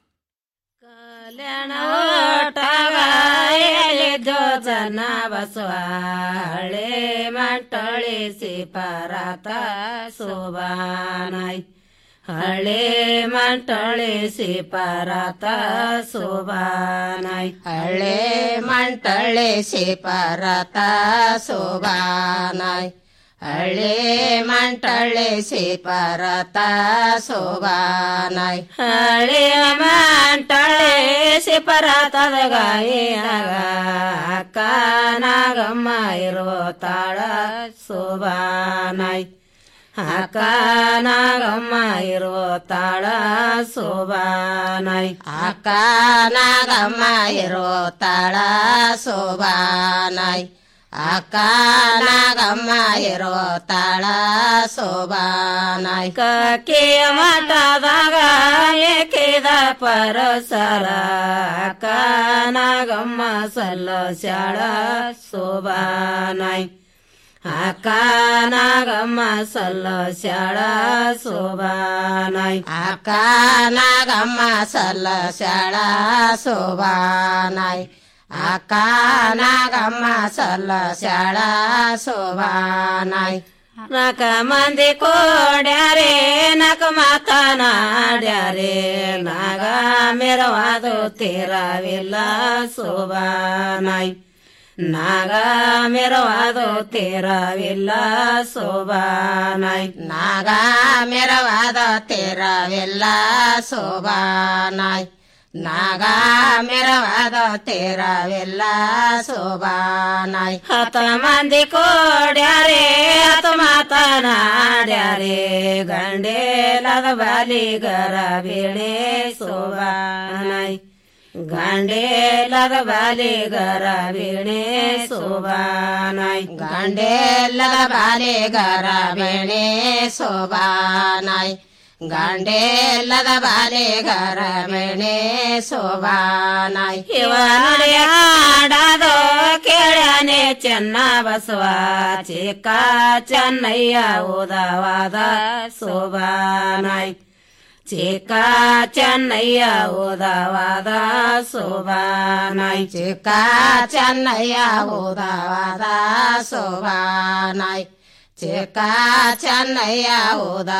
ಜೋಜನ ಬಸವಾಳೆ ಮಂಟಳಿಸಿ ಪರಾತ ಶೋಭಾನಾಯ್ ಹಳೆ ಮಂಟಳಿಸಿ ಪರಾತ ಶೋಭಾನಾಯ್ ಹಳೆ ಮಂಟಳಿಸಿ ಪರಾತ ಶೋಭಾನಾಯ್ ಹಳೆ ಮಂಟಳಿಸಿ ಪರತ ಶೋಭಾನಾಯ್ ಹಳೆ ಮಂಟಳಿಸಿ ಪರತದ ಗಾಯಿನಾಗ ಅಕ್ಕನಾಗಮ್ಮ ಇರುವ ತಾಳ ಶೋಭಾನಾಯ್ ಅಕ್ಕನಾಗಮ್ಮ ಇರುವ ತಾಳ ಶೋಭಾನಾಯ್ ಅಕ್ಕನಾಗಮ್ಮ ಇರುವ ತಾಳ ಶೋಭಾನಾಯ್ ಅಕ್ಕ ನಾಗಮ್ಮ ಇರೋ ತಾಳ ಶೋಭಾನಾಯ್ ಕಕ್ಕಿಯ ಮಠದಾಗ ಏಕಿದ ಪರಸರ ಅಕ್ಕ ನಾಗಮ್ಮ ಸಲ್ಲ ಶಾಳ ಶೋಭಾನಾಯ್ ಅಕ್ಕ ನಾಗಮ್ಮ ಸಲ್ಲ ಶಾಳ ಶೋಭಾನಾಯ್ ಅಕ್ಕ ನಾಗಮ್ಮ ಸಲ್ಲ ಶಾಳ ಶೋಭಾನಾಯ್ ಅಕ್ಕ ನಾಗಮ್ಮ ಸಲ್ಲ ಶಾಳ ಶೋಭಾನಾಯ್ ನಕ ಮಂದಿ ಕೋಡ್ಯಾರೆ ನಕ ಮಾತನಾಡ್ಯಾರೆ ನಾಗ ಮೆರವಾದು ತೀರವಿಲ್ಲ ಶೋಭಾನಾಯ್ ನಾಗ ಮೆರವಾದು ತೀರವಿಲ್ಲ ಶೋಭಾನಾಯ್ ನಾಗ ಮೆರವಾದ ತೀರವಿಲ್ಲ ಶೋಭಾನಾಯ್ ನಾಗ ಮೆರವಾದ ತೇರವೆಲ್ಲ ಶೋಭಾನಾಯ್ ಹತ ಮಂದಿ ಕೋಡ್ಯಾರೆ ಹತ ಮಾತನಾಡ್ಯಾರೆ ಗಂಡೇಲದ ಬಾಲಿಗರ ಬೇಳೆ ಶೋಭಾನಾಯ್ ಗಂಡೇಲದ ಬಾಲಿಗರ ಬೇಣೆ ಶೋಭಾನಾಯ್ ಗಂಡೇಲದ ಬಾಲಿಗರ ಬೇಣೆ ಶೋಭಾನಾಯ್ ಗಂಡೇಲದ ಬಾಲಿಗರ ಬೇಣೆ ಶೋಭಾನಾಯ್ ಇವ ನುಡಿಯಾಡದೋ ಕೇಳನೆ ಚೆನ್ನ ಬಸವ ಚಿಕ್ಕ ಚೆನ್ನಯ್ಯ ಉದವಾದ ಶೋಭಾನಾಯ್ ಚಿಕ್ಕ ಚೆನ್ನಯ್ಯ ಉದವಾದ ಶೋಭಾನಾಯ್ ಚಿಕ್ಕ ಚೆನ್ನಯ್ಯ ಉದವಾದ ಶೋಭಾನಾಯ್ ಚಿಕ್ಕ ಚೆನ್ನಯ್ಯ ಉದ